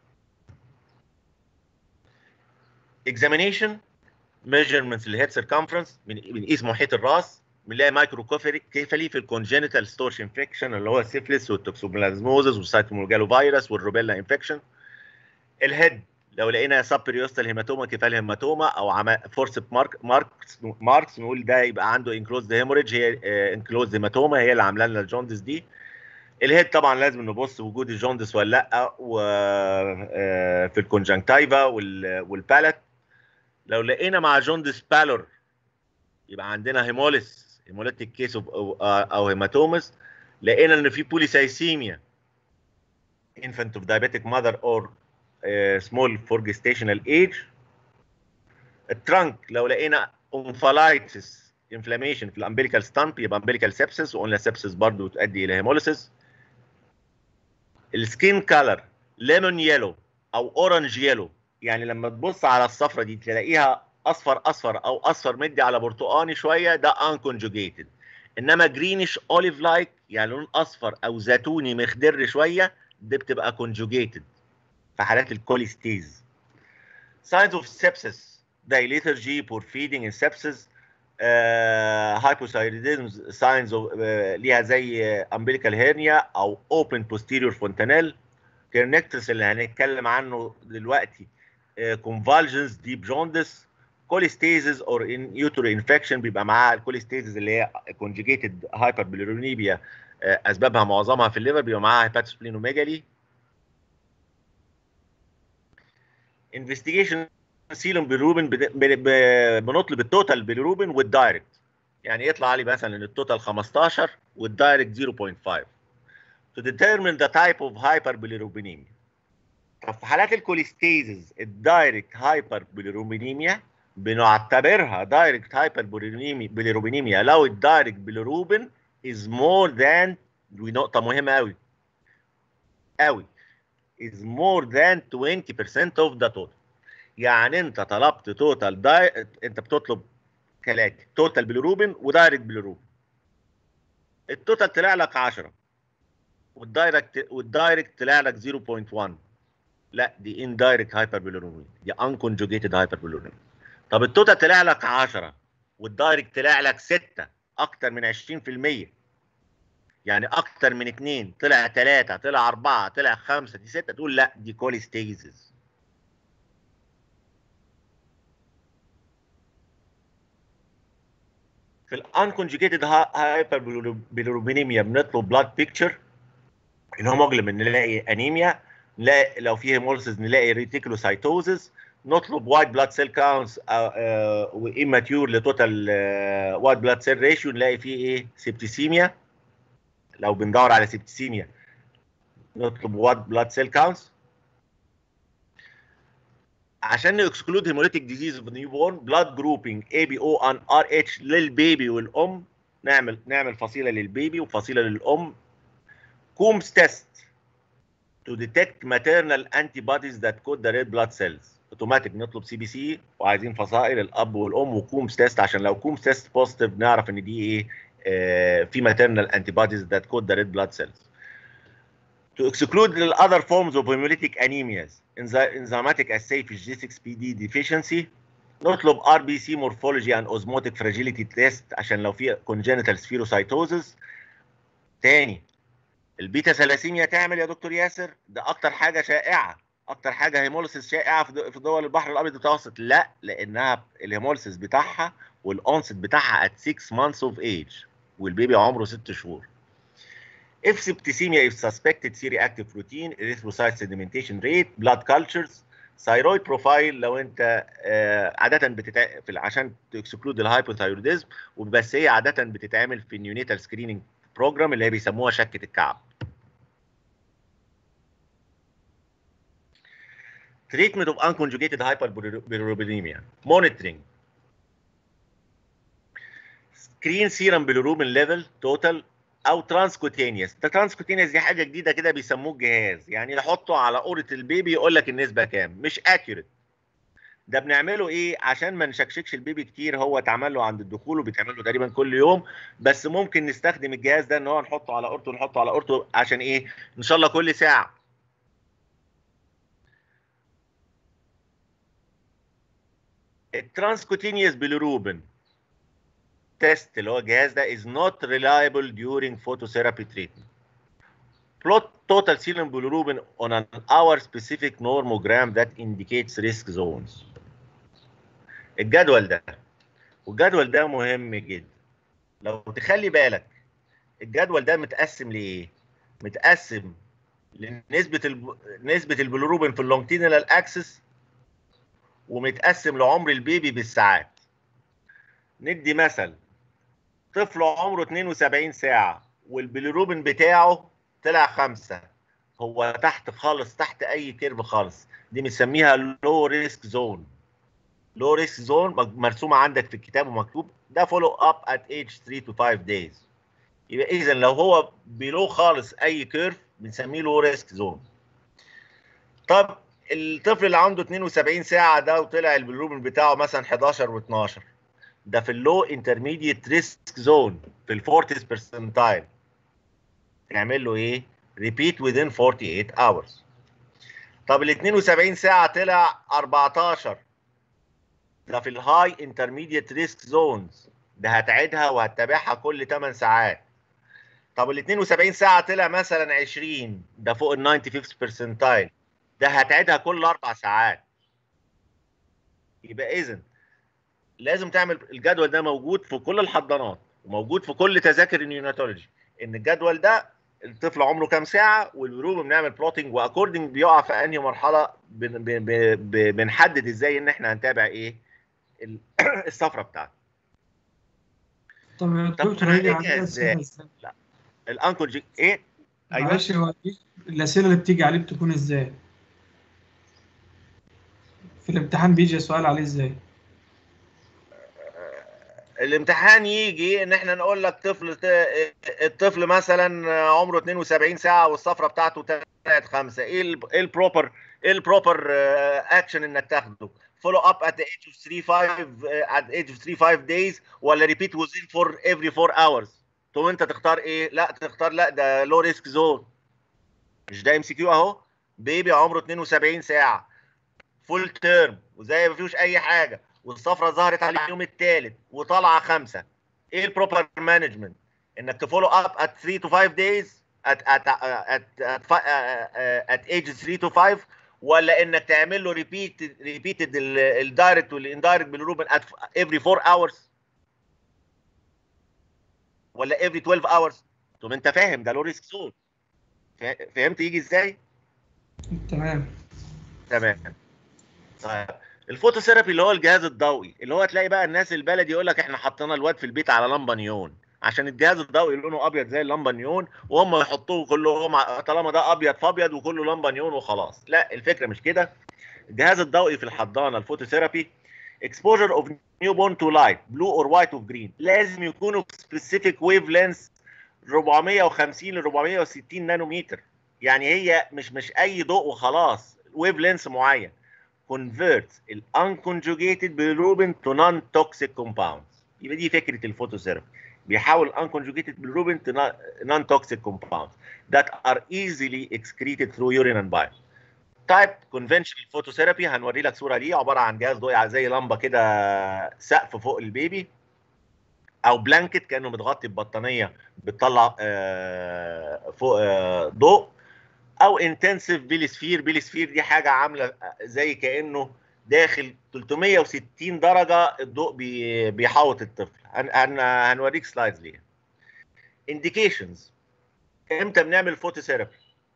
examination measurements للهيد circumference بنقيس محيط الراس بنلاقي مايكرو كيفالي في الكونجينيتال ستورش انفكشن اللي هو السيفلس والتوكسوبلازموزس والسايتوموجالو فيروس والروبيلا انفكشن الهيد لو لقينا سب بريوستال هيماتوما كفال هيماتوما او فورس مارك ماركس ماركس نقول ده يبقى عنده انكلوزد هيموريدج هي انكلوزد هيماتوما هي اللي عامله لنا الجوندس دي الهيد طبعا لازم نبص وجود الجوندس ولا لا وفي الكونجنكتيفا والبالت لو لقينا مع جوندس بالور يبقى عندنا هيموليس هيموليتيك كيس او او هيماتومس لقينا ان في بوليسايسيميا infant of diabetic mother or سمول فور جيستيشنال ايج الترانك لو لقينا انفلايتس انفلاميشن في الامبليكال ستامب يبقى امبليكال سيبسس وقلنا سيبسس برضه تؤدي الى هيموليسيس السكين كالر ليمون يلو او اورنج يلو يعني لما تبص على الصفرة دي تلاقيها اصفر اصفر او اصفر مدي على برتقاني شويه ده انكونجوجيتد انما جرينش اوليف لايك يعني لون اصفر او زيتوني مخضر شويه دي بتبقى كونجوجيتد في حالات الكوليستيز signs of sepsis dilator G for feeding in sepsis هايبوثايريدزم ساينز ليها زي امبليكال هيرنيا او اوبن بوستيريور فونتانيل كيرنكتس اللي هنتكلم عنه دلوقتي كونفالجنس ديب جوندس كوليستيزز اور ان يوترو انفكشن بيبقى معاها الكوليستيزز اللي هي كونجيجيتد هايبربيلورونيميا اسبابها معظمها في الليفر بيبقى معاها هيباتوسبلينوميجالي انفستيجيشن سيلوم بيلروبين بنطلب التوتال بيلروبين والدايركت يعني يطلع لي مثلا التوتال 15 والدايركت 0.5 to determine the type of hyperbilirubinemia طب في حالات الكوليستيزز الدايركت هايبربيليروبينيميا بنعتبرها دايركت هايبربيليروبينيميا لو الدايركت بيليروبين is more than دي نقطة مهمة أوي أوي is more than 20% of the total يعني أنت طلبت توتال داي أنت بتطلب كالاتي توتال بيليروبين ودايركت بيليروبين التوتال طلع لك 10 والدايركت والدايركت طلع لك 0.1 لا دي اندايركت هايبربيلورينيا دي انكونجوجيتد هايبربيلورينيا طب التوتال طلع لك 10 والدايركت طلع لك 6 اكتر من 20% يعني اكتر من 2 طلع 3 طلع 4 طلع 5 دي 6 تقول لا دي كوليستيزز في الانكونجوجيتد هايبربيلورينيميا بنطلب بلاد بيكتشر الهيموجلوبين نلاقي انيميا نلاقي لو في هيموليسيس نلاقي ريتيكولوسايتوزس نطلب وايت بلاد سيل كاونتس واماتيور لتوتال وايت بلاد سيل ريشيو نلاقي فيه ايه سيبتيسيميا لو بندور على سيبتيسيميا نطلب وايت بلاد سيل كاونتس عشان نكسكلود هيموليتيك ديزيز اوف نيو بورن بلاد جروبنج اي بي او ان ار اتش للبيبي والام نعمل نعمل فصيله للبيبي وفصيله للام كومز تيست to detect maternal antibodies that code the red blood cells اوتوماتيك نطلب سي بي سي وعايزين فصائل الاب والام وكومز تيست عشان لو كومز تيست بوزيتيف نعرف ان دي ايه آه في maternal antibodies that code the red blood cells to exclude the other forms of hemolytic anemias enzymatic assay في G6PD deficiency نطلب ار بي سي morphology and osmotic fragility test عشان لو في congenital spherocytosis تاني البيتا ثلاسيميا تعمل يا دكتور ياسر ده اكتر حاجه شائعه اكتر حاجه هيموليسيس شائعه في دول البحر الابيض المتوسط لا لانها الهيموليسيس بتاعها والاونست بتاعها at 6 months of age والبيبي عمره 6 شهور if septicemia if suspected C-reactive protein erythrocyte sedimentation rate blood cultures thyroid profile لو انت آه عاده بتتع... في عشان تكسكلود الهايبوثايروديزم وبس هي عاده بتتعمل في النيونيتال سكريننج بروجرام اللي هي بيسموها شكه الكعب treatment of unconjugated hyperbilirubinemia monitoring screen serum bilirubin level total او ترانسكوتينيوس ده ترانسكوتينيوس دي حاجه جديده كده بيسموه الجهاز يعني يحطه على قرة البيبي يقول لك النسبه كام مش اكيوريت ده بنعمله ايه عشان ما نشكشكش البيبي كتير هو اتعمل له عند الدخول وبيتعمل له تقريبا كل يوم بس ممكن نستخدم الجهاز ده ان هو نحطه على قرطه نحطه على قرطه عشان ايه ان شاء الله كل ساعه الترانسكوتينيوس بيليروبين تيست اللي هو الجهاز ده is not reliable during phototherapy treatment. Plot total serum bilirubin on an hour specific normogram that indicates risk zones. الجدول ده والجدول ده مهم جدا. لو تخلي بالك الجدول ده متقسم لايه؟ متقسم لنسبة الب... نسبة البيليروبين في اللونجتينال اكسس ومتقسم لعمر البيبي بالساعات. ندي مثل طفل عمره 72 ساعة والبيليروبين بتاعه طلع خمسة هو تحت خالص تحت أي كيرف خالص دي بنسميها لو ريسك زون لو ريسك زون مرسومة عندك في الكتاب ومكتوب ده فولو اب ات ايج 3 تو 5 دايز يبقى إذا لو هو بيلو خالص أي كيرف بنسميه لو ريسك زون طب الطفل اللي عنده 72 ساعة ده وطلع البيليروبين بتاعه مثلا 11 و12 ده في اللو انترميديت ريسك زون في الفورتيس برسنتايل نعمل له ايه؟ ريبيت within 48 hours طب ال 72 ساعة طلع 14 ده في الهاي انترميديت ريسك زونز ده هتعيدها وهتتابعها كل 8 ساعات طب ال 72 ساعه طلع مثلا 20 ده فوق ال 95 برسنتايل ده هتعيدها كل اربع ساعات يبقى اذا لازم تعمل الجدول ده موجود في كل الحضانات وموجود في كل تذاكر النيوناتولوجي ان الجدول ده الطفل عمره كام ساعه والبروب بنعمل بلوتنج واكوردنج بيقع في انهي مرحله بن بن بن بنحدد ازاي ان احنا هنتابع ايه ال- الصفرة بتاعته طب يا طب دكتور هيجي هنعالجها عليها إزاي؟ ازاي؟ الانكوجي ايه ايوه معلش هو دي الاسئله اللي بتيجي عليه بتكون ازاي؟ في الامتحان بيجي سؤال عليه ازاي؟ الامتحان يجي ان احنا نقول لك طفل الطفل مثلا عمره 72 ساعه والصفرة بتاعته طلعت خمسه ايه ال- ايه البروبر ايه البروبر اكشن انك تاخده فولو اب ات age of 3 5 at age of 3 5 days ولا ريبيت within for every 4 hours تقوم انت تختار ايه لا تختار لا ده لو ريسك زون مش ده ام سي كيو اهو بيبي عمره 72 ساعه فول تيرم وزي ما فيهوش اي حاجه والصفرة ظهرت على اليوم الثالث وطالعه خمسه ايه البروبر مانجمنت انك تفولو اب ات 3 تو 5 دايز at at at at, at, at age 3 to 5 ولا انك تعمل له ريبيت ريبيتد الدايركت والاندايركت بالروبن at every 4 hours ولا every 12 hours طب انت فاهم ده لو ريسك زون فهمت يجي ازاي؟ تمام تمام طيب الفوتوثيرابي اللي هو الجهاز الضوئي اللي هو تلاقي بقى الناس البلدي يقول لك احنا حطينا الواد في البيت على لمبه نيون عشان الجهاز الضوئي لونه ابيض زي اللمبه نيون وهم يحطوه كلهم ع- طالما ده ابيض فابيض وكله لمبه نيون وخلاص لا الفكره مش كده الجهاز الضوئي في الحضانه الفوتوثيرابي exposure of newborn to light blue or white or green لازم يكونوا specific wavelengths 450 ل 460 نانومتر يعني هي مش مش اي ضوء وخلاص ويف لينس معين converts ال unconjugated bilirubin to non-toxic compounds يبقى دي فكره الفوتوثيرابي بيحاول unconjugated bilirubin to non- non-toxic compounds that are easily excreted through urine and bile تايب conventional phototherapy هنوري لك صوره ليه عباره عن جهاز ضوئي زي لمبه كده سقف فوق البيبي او بلانكت كانه متغطي ببطانيه بتطلع آه، فوق آه، ضوء او انتنسيف بيليسفير بيليسفير دي حاجه عامله زي كانه داخل 360 درجه الضوء بي- بيحوط الطفل هن- هن- هنوريك سلايدز ليها انديكيشنز امتى بنعمل فوتوثيرابي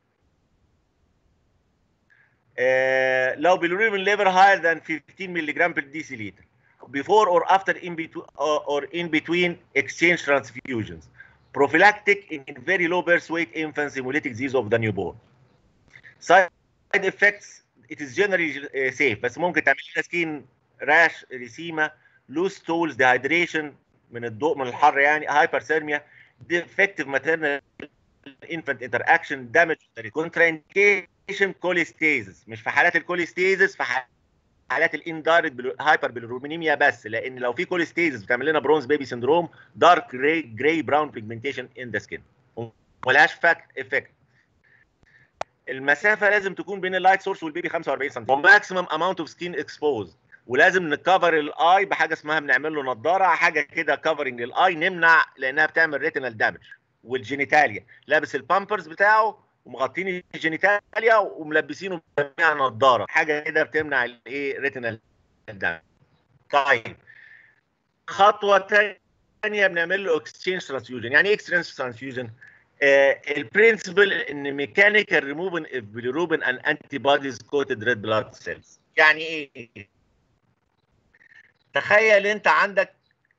آه لو bilirubin level higher than 15 ملغ per deciliter before or after in between or in between exchange transfusions prophylactic in very low birth weight infants hemolytic disease of the newborn side effects it is generally uh, safe بس ممكن تعمل لنا سكين راش ريسيما loose stools dehydration من الضوء من الحر يعني hyperthermia defective maternal infant interaction damage contraindication cholestasis مش في حالات الكوليستيزس في حالات الاندايركت هايبر بالروبينيميا بس لان لو في كوليستيزس بتعمل لنا برونز بيبي سندروم دارك جراي جراي براون بيجمنتيشن ان ذا سكين ملهاش فاكت افكت المسافه لازم تكون بين اللايت سورس والبيبي 45 سم وماكسيمم اماونت اوف سكين اكسبوز ولازم نكفر الاي بحاجه اسمها بنعمل له نظاره حاجه كده كفرنج للاي نمنع لانها بتعمل ريتينال دامج والجينيتاليا لابس البامبرز بتاعه ومغطين الجينيتاليا وملبسينه جميع نظاره حاجه كده بتمنع الايه ريتينال دامج طيب خطوه ثانيه بنعمل له اكسشينج ترانسفيوجن يعني ايه اكسشينج ترانسفيوجن البرنسبل ان ميكانيكال ريموفن اوف bilirubin and antibodies coated red blood cells يعني ايه تخيل انت عندك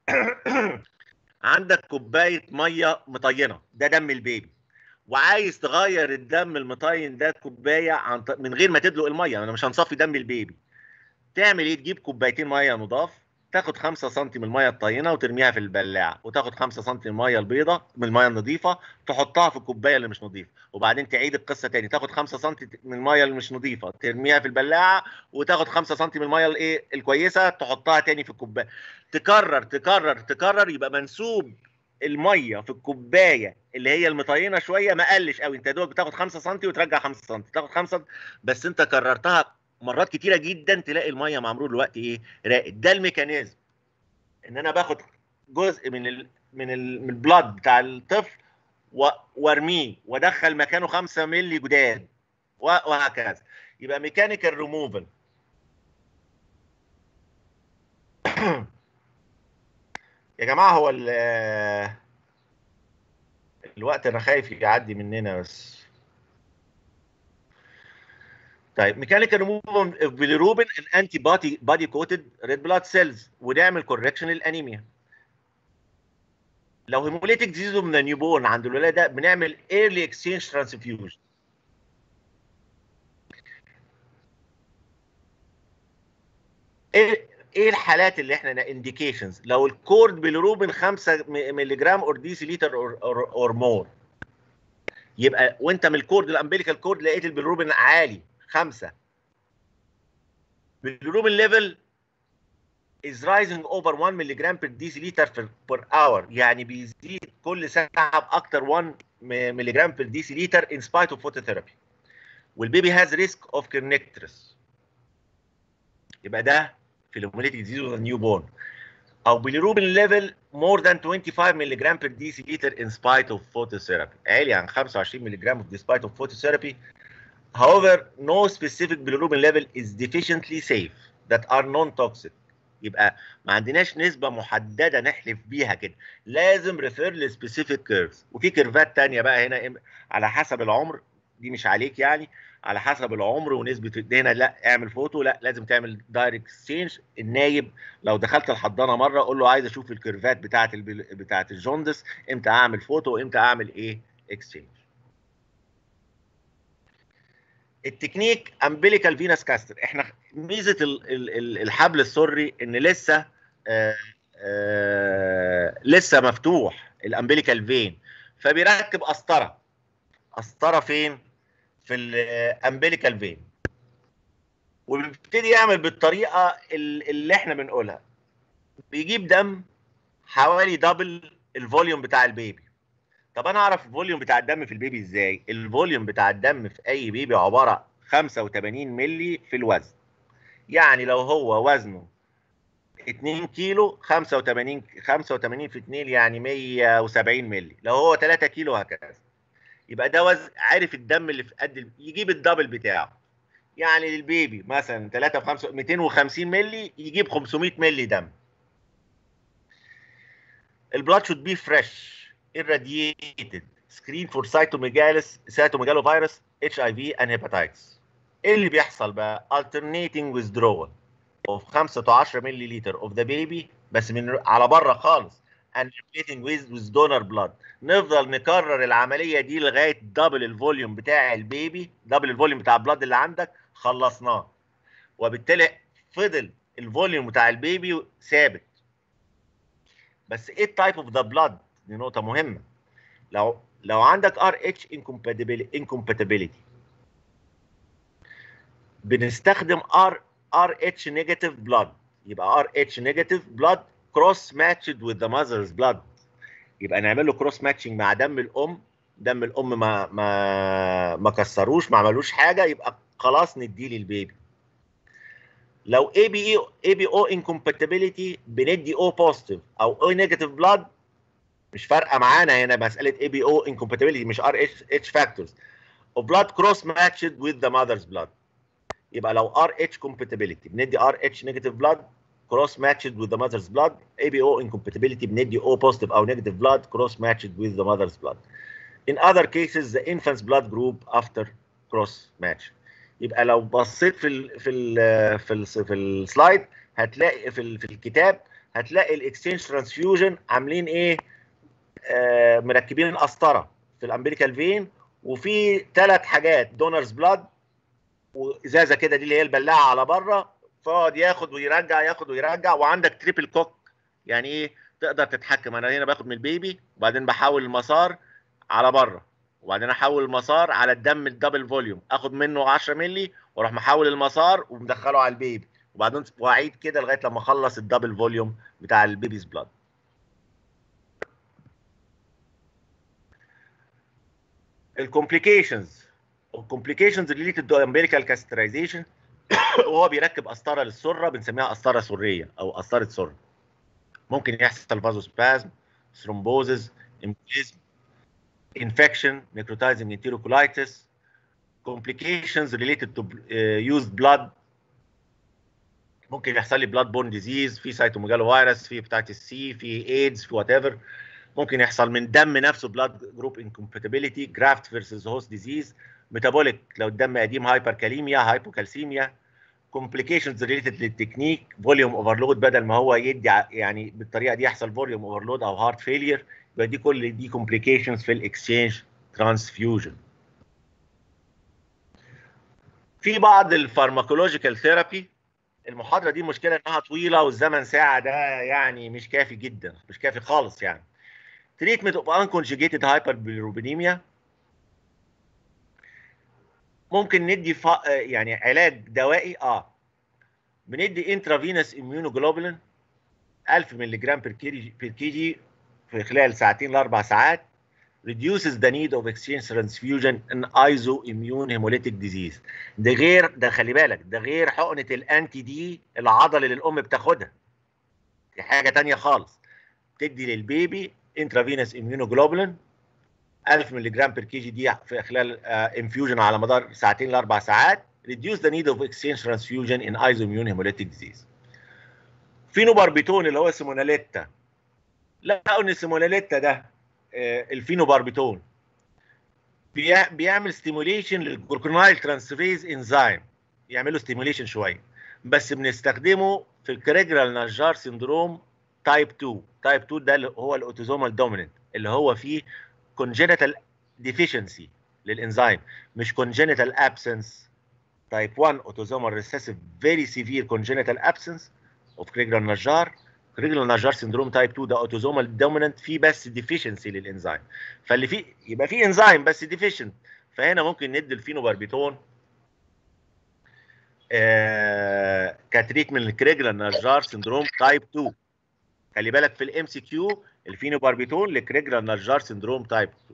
عندك كوبايه ميه مطينه ده دم البيبي وعايز تغير الدم المطين ده كوبايه عن ط- من غير ما تدلق الميه انا مش هنصفي دم البيبي تعمل ايه تجيب كوبايتين ميه نضاف تاخد 5 سم من الميه الطينه وترميها في البلاعه وتاخد 5 سم من الميه البيضاء من الميه النظيفه تحطها في الكوبايه اللي مش نظيفه وبعدين تعيد القصه تاني تاخد 5 سم من الميه اللي مش نظيفه ترميها في البلاعه وتاخد 5 سم من الميه الايه الكويسه تحطها تاني في الكوبايه تكرر تكرر تكرر يبقى منسوب الميه في الكوبايه اللي هي المطينه شويه ما قلش قوي انت يا دوبك بتاخد 5 سم وترجع 5 سم تاخد 5 بس انت كررتها مرات كتيره جدا تلاقي الميه مع مرور الوقت ايه راقد ده الميكانيزم ان انا باخد جزء من ال من ال من البلاد بتاع الطفل و- وارميه وادخل مكانه 5 مللي جداد و- وهكذا يبقى ميكانيكال ريموفل يا جماعه هو ال- الوقت انا خايف يعدي مننا بس طيب ميكانيكال ريموفال بالروبين ان انتي بودي بودي كوتد ريد بلاد سيلز ونعمل كوركشن للانيميا لو هيموليتيك ديزيز من النيوبورن عند الولاده بنعمل ايرلي اكسشينج ترانسفيوجن ايه ايه الحالات اللي احنا انديكيشنز لو الكورد بالروبين 5 مللي جرام اور ديسي لتر اور مور يبقى وانت من الكورد الامبليكال كورد لقيت البيلروبين عالي 5 بالروبين ليفل is rising over 1 ملغ per deciliter per, per hour يعني بيزيد كل ساعه باكتر 1 ملغ per deciliter in spite of phototherapy والبيبي has risk of kernicterus يبقى ده في الهيموليتيك ديزيز نيو بورن او bilirubin ليفل more than 25 ملغ per deciliter in spite of phototherapy عالي عن 25 ملغ despite of phototherapy however no specific bilirubin level is deficiently safe that are non-toxic يبقى ما عندناش نسبه محدده نحلف بيها كده لازم ريفير لسبيسيفيك كيرفز وفي كيرفات تانية بقى هنا إم- على حسب العمر دي مش عليك يعني على حسب العمر ونسبه هنا لا اعمل فوتو لا لازم تعمل دايركت اكسشينج النايب لو دخلت الحضانه مره قول له عايز اشوف الكيرفات بتاعه البل... بتاعه الجوندس امتى اعمل فوتو وامتى اعمل ايه اكسشينج التكنيك امبليكال فينس كاستر احنا ميزه ال- ال- ال- الحبل السري ان لسه آه آه لسه مفتوح الامبليكال فين فبيركب قسطره قسطره فين في الامبليكال فين وبيبتدي يعمل بالطريقه ال- اللي احنا بنقولها بيجيب دم حوالي دبل الفوليوم بتاع البيبي طب انا اعرف الفوليوم بتاع الدم في البيبي ازاي الفوليوم بتاع الدم في اي بيبي عباره 85 ملي في الوزن يعني لو هو وزنه 2 كيلو 85 85 في 2 يعني 170 ملي لو هو 3 كيلو هكذا يبقى ده وزن عارف الدم اللي في قد ال- يجيب الدبل بتاعه يعني للبيبي مثلا 3 في 5 250 ملي يجيب 500 ملي دم البلاد should be fresh irradiated screen for cytomegalovirus cytomegalovirus HIV and hepatitis ايه اللي بيحصل بقى alternating withdrawal of 5 to 10 ملي لتر of the baby بس من على بره خالص and replacing with with donor blood نفضل نكرر العمليه دي لغايه دبل الفوليوم بتاع البيبي دبل الفوليوم بتاع البلاد اللي عندك خلصناه وبالتالي فضل الفوليوم بتاع البيبي ثابت بس ايه التايب اوف ذا بلاد دي نقطه مهمه لو لو عندك ار اتش انكومباتيبيليتي بنستخدم ار ار اتش نيجاتيف بلاد يبقى ار اتش نيجاتيف بلاد كروس ماتشد وذ ذا ماذرز بلاد يبقى نعمل له كروس ماتشنج مع دم الام دم الام ما ما ما كسروش ما عملوش حاجه يبقى خلاص نديه للبيبي لو اي بي اي اي بي او انكومباتيبيليتي بندي او بوزيتيف او او نيجاتيف بلاد مش فارقه معانا هنا مساله اي بي او انكومباتيبيليتي مش ار اتش اتش فاكتورز وبلاد كروس ماتشد وذ ذا ماذرز بلاد يبقى لو ار اتش كومباتيبيليتي بندي ار اتش نيجاتيف بلاد cross matched with the mother's blood ABO incompatibility بندي O positive أو negative blood cross matched with the mother's blood in other cases the infant's blood group after cross match يبقى لو بصيت في ال في ال في ال في السلايد هتلاقي في ال في الكتاب هتلاقي الاكسشينج ترانسفيوجن عاملين ايه آه مركبين قسطره في الامبليكال فين وفي ثلاث حاجات دونرز بلاد وازازه كده دي اللي هي البلاعه على بره فيقعد ياخد ويرجع ياخد ويرجع وعندك تريبل كوك يعني ايه تقدر تتحكم انا هنا باخد من البيبي وبعدين بحول المسار على بره وبعدين احول المسار على الدم الدبل فوليوم اخد منه 10 مللي واروح محول المسار ومدخله على البيبي وبعدين واعيد كده لغايه لما اخلص الدبل فوليوم بتاع البيبيز بلاد الكومبليكيشنز الكومبليكيشنز ريليتد تو امبيريكال كاسترايزيشن وهو بيركب قسطره للسره بنسميها قسطره سريه او قسطره سره ممكن يحصل فازوسبازم ثرومبوزز امبليزم infection necrotizing enterocolitis complications related to uh, used blood ممكن يحصل لي بلاد بورن ديزيز في سايتوميجالو فيروس في هيباتيتس سي في ايدز في وات ايفر ممكن يحصل من دم نفسه بلاد جروب انكومباتيبيليتي جرافت فيرسز هوست ديزيز ميتابوليك لو الدم قديم هايبركاليميا هايبوكالسيميا كومبليكيشنز ريليتد للتكنيك فوليوم اوفرلود بدل ما هو يدي يعني بالطريقه دي يحصل فوليوم اوفرلود او هارت فيلير يبقى دي كل دي كومبليكيشنز في الاكسشينج ترانسفيوجن في بعض الفارماكولوجيكال ثيرابي المحاضره دي مشكله انها طويله والزمن ساعه ده يعني مش كافي جدا مش كافي خالص يعني تريتمنت اوف انكونجيجيتد هايبربيلروبينيميا ممكن ندي ف... يعني علاج دوائي اه بندي انترافينوس اميونوجلوبولين 1000 مللي جرام بير كيجي بير كيجي في خلال ساعتين لاربع ساعات reduces the need of exchange transfusion in isoimmune hemolytic disease ده غير ده خلي بالك ده غير حقنه الانتي دي العضله اللي الام بتاخدها دي حاجه تانية خالص تدي للبيبي انترافينوس اميونوجلوبولين 1000 مللي جرام بير كيجي دي في خلال انفيوجن على مدار ساعتين لاربع ساعات reduce the need of exchange transfusion in isoimmune hemolytic disease فينوباربيتون اللي هو سيموناليتا لقوا ان سيموناليتا ده آه، الفينوباربيتون بيع- بيعمل ستيموليشن للجلوكونايل ترانسفيز انزيم يعملوا ستيموليشن شويه بس بنستخدمه في الكريجرال نجار سيندروم تايب 2 تايب 2 ده اللي هو الاوتوزومال دوميننت اللي هو فيه congenital deficiency للانزيم مش congenital absence type 1 autosomal recessive very severe congenital absence of Krigler Najjar Krigler Najjar syndrome type 2 ده autosomal dominant فيه بس deficiency للانزيم فاللي فيه يبقى فيه انزيم بس deficient فهنا ممكن ندي الفينوباربيتون آه كتريتمنت لكريجلر نجار سندروم تايب 2 خلي بالك في الام سي كيو الفينوباربيتون لكريجلر نجار سندروم تايب 2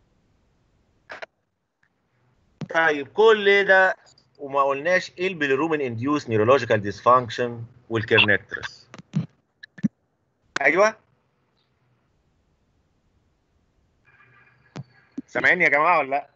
طيب كل ده وما قلناش ايه البيليروبين انديوس نيورولوجيكال ديسفانكشن والكيرنكترس ايوه سامعيني يا جماعه ولا لا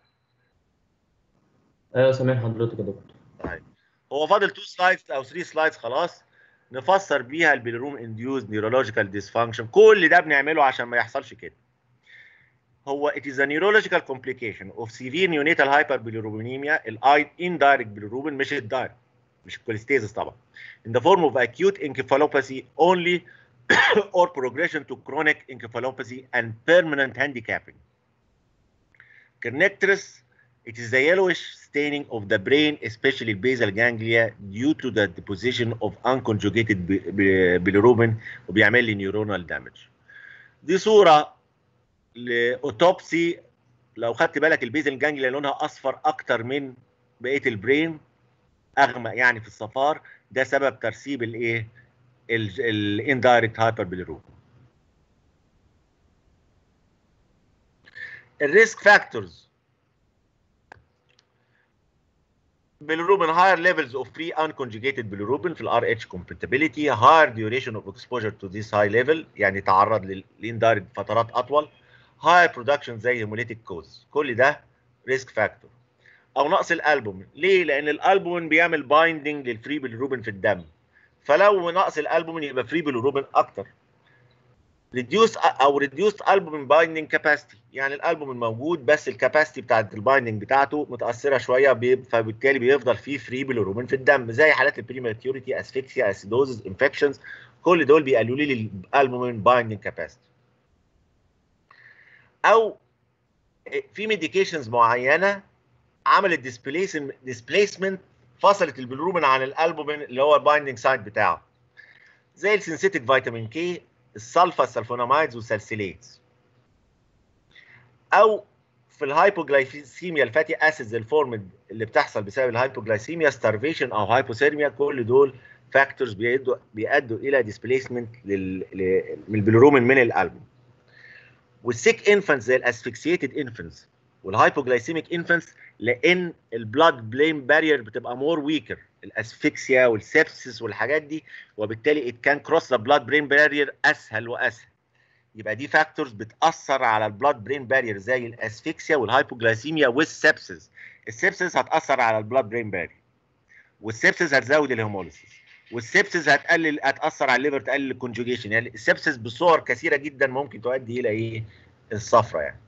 ايوه سامع حضرتك يا دكتور طيب هو فاضل 2 سلايدز او 3 سلايدز خلاص نفسر بيها البيلروم انديوز نيورولوجيكال ديسفانكشن كل ده بنعمله عشان ما يحصلش كده هو it is a neurological complication of severe neonatal hyperbilirubinemia ال indirect bilirubin مش الدايركت مش الكوليستيزس طبعا in the form of acute encephalopathy only or progression to chronic encephalopathy and permanent handicapping. Kernicterus It is the yellowish staining of the brain, especially basal ganglia, due to the deposition of unconjugated bi- bi- bilirubin وبيعمل لي neuronal damage. دي صورة لأوتوبسي لو خدت بالك البيزل جانجليا لونها أصفر أكتر من بقية البرين أغمق يعني في الصفار ده سبب ترسيب الإيه؟ الاندايركت هايبر bilirubin. الريسك فاكتورز bilirubin higher levels of free unconjugated bilirubin في الار اتش compatibility higher duration of exposure to this high level يعني تعرض للاندايركت فترات اطول higher production زي hemolytic cause كل ده ريسك فاكتور او نقص الالبومين ليه لان الالبومين بيعمل بايندنج للفري bilirubin في الدم فلو نقص الالبومين يبقى فري bilirubin اكتر ريديوس او ريديوست البومين بايندنج كاباسيتي يعني الالبومين موجود بس الكاباسيتي بتاعت البايندنج بتاعته متاثره شويه بي... فبالتالي بيفضل فيه فري بيلوروبين في الدم زي حالات البريماتيوريتي اسفكسيا اسيدوزز انفكشنز كل دول بيقللوا لي الالبومين بايندنج كاباسيتي او في ميديكيشنز معينه عملت ديسبليسمنت فصلت البيلوروبين عن الالبومين اللي هو البايندنج سايت بتاعه زي السنسيتيك فيتامين كي السلفا السلفونامايدز والسلسليتس او في الهايبوجلايسيميا الفاتي اسيدز الفورمد اللي بتحصل بسبب الهايبوجلايسيميا ستارفيشن او هايبوثيرميا كل دول فاكتورز بيدوا بيأدوا الى ديسبليسمنت لل... من البلورومين من الالبوم والسيك انفانتس زي الاسفكسيتد انفانتس والهايبوجلايسيميك انفانتس لان البلاد بلين بارير بتبقى مور ويكر الاسفكسيا والسبسس والحاجات دي وبالتالي ات كان كروس ذا بلاد برين بارير اسهل واسهل يبقى دي فاكتورز بتاثر على البلاد برين بارير زي الاسفكسيا والهايبوجلايسيميا والسبسس السبسس هتاثر على البلاد برين بارير والسبسس هتزود الهيموليسيس والسبسس هتقلل هتاثر على الليفر تقلل الكونجوجيشن يعني السبسس بصور كثيره جدا ممكن تؤدي الى ايه الصفرة يعني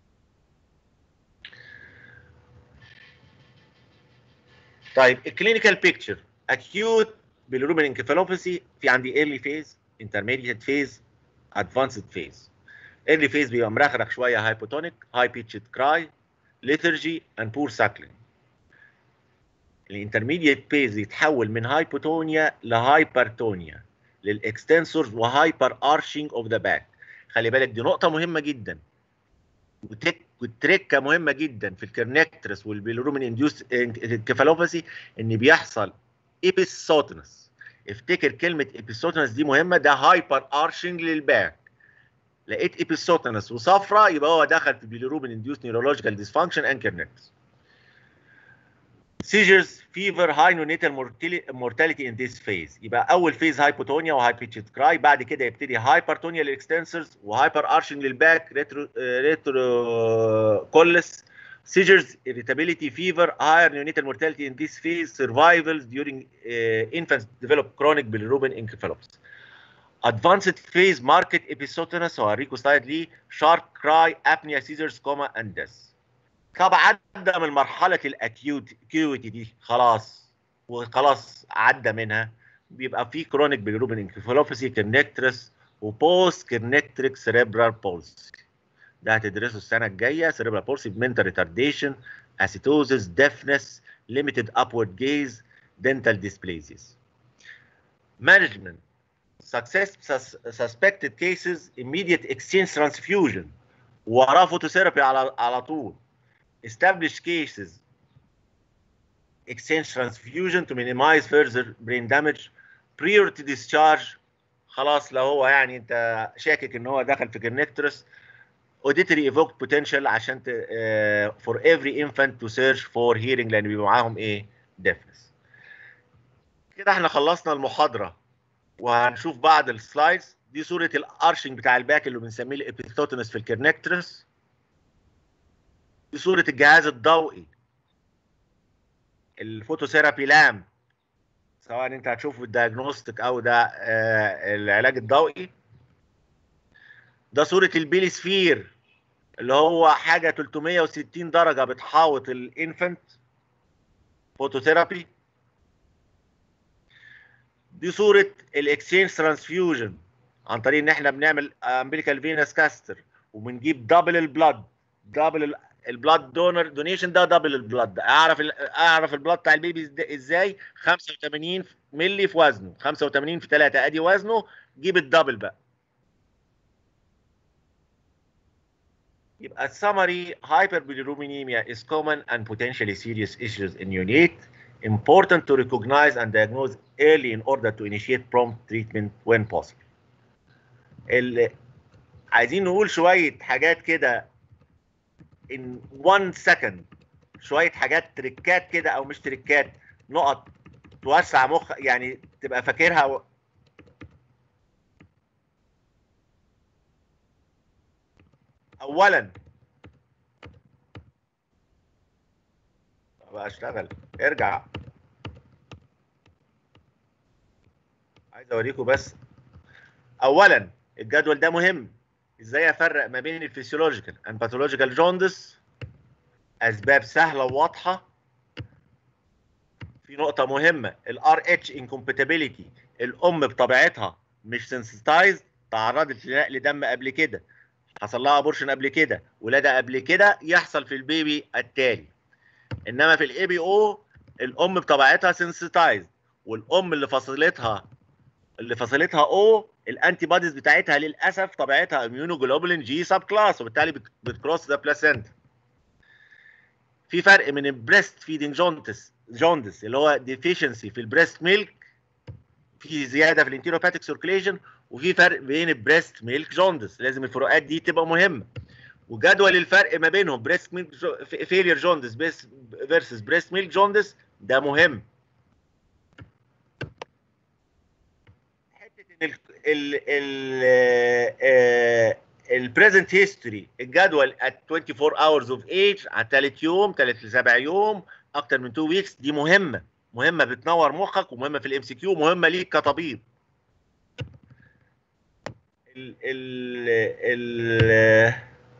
طيب الكلينيكال بيكتشر acute bilirubin encephalopathy في عندي early phase intermediate phase advanced phase early phase بيبقى مرخرخ شويه hypotonic high pitched cry lethargy and poor suckling الانترميديت فيز يتحول من هايبوتونيا لهايبرتونيا للاكستنسورز وهايبر ارشنج اوف ذا باك خلي بالك دي نقطة مهمة جدا وتك والتركة مهمة جدا في الكرنكترس والبيلرومين انديوس انكفالوباثي ان بيحصل ايبيسوتنس افتكر كلمة ايبيسوتنس دي مهمة ده هايبر ارشنج للباك لقيت ايبيسوتنس وصفرة يبقى هو دخل في بيلرومين انديوس نيورولوجيكال ديسفانكشن اند كرنكترس seizures fever high neonatal mortality in this phase يبقى اول فيز هايبوتونيا وهايبيتشد كراي بعد كده يبتدي هايبرتونيا للاكستنسورز وهايبر ارشنج للباك ريترو ريترو كولس seizures irritability fever higher neonatal mortality in this phase survivals during uh, infants develop chronic bilirubin encephalopathy advanced phase market episotonus هوريكم سلايد ليه sharp cry apnea seizures coma and death طب عدى من مرحله الاكيوت كيوتي دي خلاص وخلاص عدى منها بيبقى في كرونيك بالروبين انكفالوباثي كرنكترس وبوست كرنكتريك سيريبرال بولس ده هتدرسه السنه الجايه سيريبرال بولسي بمنتال ريتارديشن اسيتوزس ديفنس ليميتد ابورد جيز دنتال ديسبليزيز مانجمنت success suspected cases immediate exchange transfusion وراه فوتوثيرابي على على طول established cases exchange transfusion to minimize further brain damage prior to discharge خلاص لو هو يعني انت شاكك ان هو دخل في كرنكترس auditory evoked potential عشان ت, uh, for every infant to search for hearing لان بيبقى معاهم ايه deafness كده احنا خلصنا المحاضره وهنشوف بعض السلايدز دي صوره الارشنج بتاع الباك اللي بنسميه الابيثوتنس في الكرنكترس دي صورة الجهاز الضوئي الفوتوثيرابي لامب سواء انت هتشوفه الدياجنوستيك او ده آه العلاج الضوئي ده صورة البيلي سفير اللي هو حاجة 360 درجة بتحاوط الانفنت فوتوثيرابي دي صورة الاكسشينج ترانسفيوجن عن طريق ان احنا بنعمل امبليكال فينس كاستر وبنجيب دبل البلد دبل البلاد دونر دونيشن ده دبل البلاد اعرف اعرف البلاد بتاع البيبي ازاي 85 مللي في وزنه 85 في 3 ادي وزنه جيب الدبل بقى يبقى السمري hyperbilirubinemia is common and potentially serious issues in neonate important to recognize and diagnose early in order to initiate prompt treatment when possible ال... عايزين نقول شويه حاجات كده in one second شويه حاجات تريكات كده او مش تريكات نقط توسع مخ يعني تبقى فاكرها و... اولا بقى اشتغل ارجع عايز اوريكم بس اولا الجدول ده مهم ازاي افرق ما بين الفسيولوجيكال اند باثولوجيكال جوندس اسباب سهله وواضحه في نقطه مهمه الار اتش انكومباتيبيليتي الام بطبيعتها مش سنسيتايز تعرضت لنقل دم قبل كده حصل لها ابورشن قبل كده ولاده قبل كده يحصل في البيبي التالي انما في الاي بي او الام بطبيعتها سنسيتايز والام اللي فصلتها اللي فصلتها او الانتي بوديز بتاعتها للاسف طبيعتها اميونوجلوبولين جي سب كلاس وبالتالي بتكروس ذا بلاسنتا في فرق من البريست فيدنج جوندس جوندس اللي هو ديفيشنسي في البريست ميلك في زياده في الانتيروباتيك سيركيليشن وفي فرق بين البريست ميلك جوندس لازم الفروقات دي تبقى مهمه وجدول الفرق ما بينهم بريست ميلك فيلير جوندس فيرسس بريست ميلك جوندس ده مهم حته ان ال ال البريزنت هيستوري الجدول at 24 hours of age على ثالث يوم ثالث لسبع يوم اكتر من 2 ويكس دي مهمه مهمه بتنور مخك ومهمه في الام سي كيو مهمه ليك كطبيب ال ال ال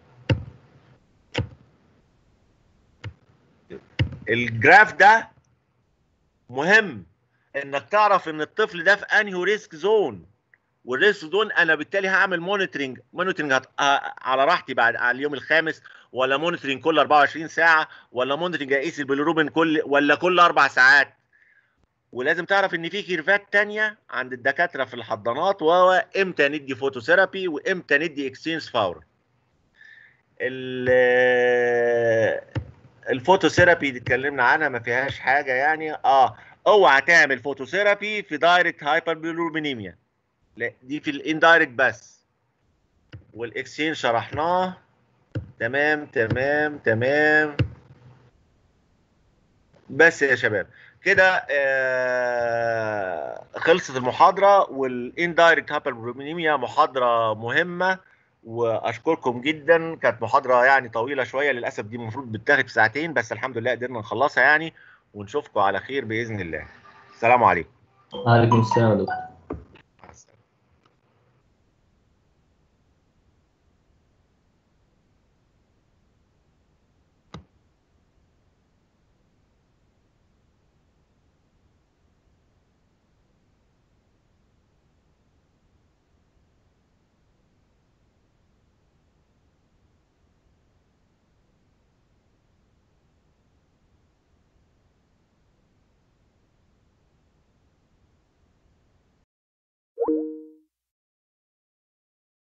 الجراف ده مهم انك تعرف ان الطفل ده في انهي ريسك زون والريسك زون انا بالتالي هعمل مونيتورنج مونيتورنج هت... آه، على راحتي بعد على اليوم الخامس ولا مونيتورنج كل 24 ساعه ولا مونيتورنج اقيس البيليروبين كل ولا كل اربع ساعات ولازم تعرف ان في كيرفات تانية عند الدكاتره في الحضانات وهو امتى ندي فوتوثيرابي وامتى ندي اكسشينج فور الفوتوثيرابي اللي اتكلمنا عنها ما فيهاش حاجه يعني اه اوعى تعمل فوتوثيرابي في دايركت هايبربيلوربينيميا لا دي في الاندايركت بس والاكسشينج شرحناه تمام تمام تمام بس يا شباب كده آه خلصت المحاضرة والاندايركت هايبربرومينيميا محاضرة مهمة واشكركم جدا كانت محاضرة يعني طويلة شوية للأسف دي المفروض بتاخد في ساعتين بس الحمد لله قدرنا نخلصها يعني ونشوفكم على خير بإذن الله السلام عليكم عليكم السلام يا دكتور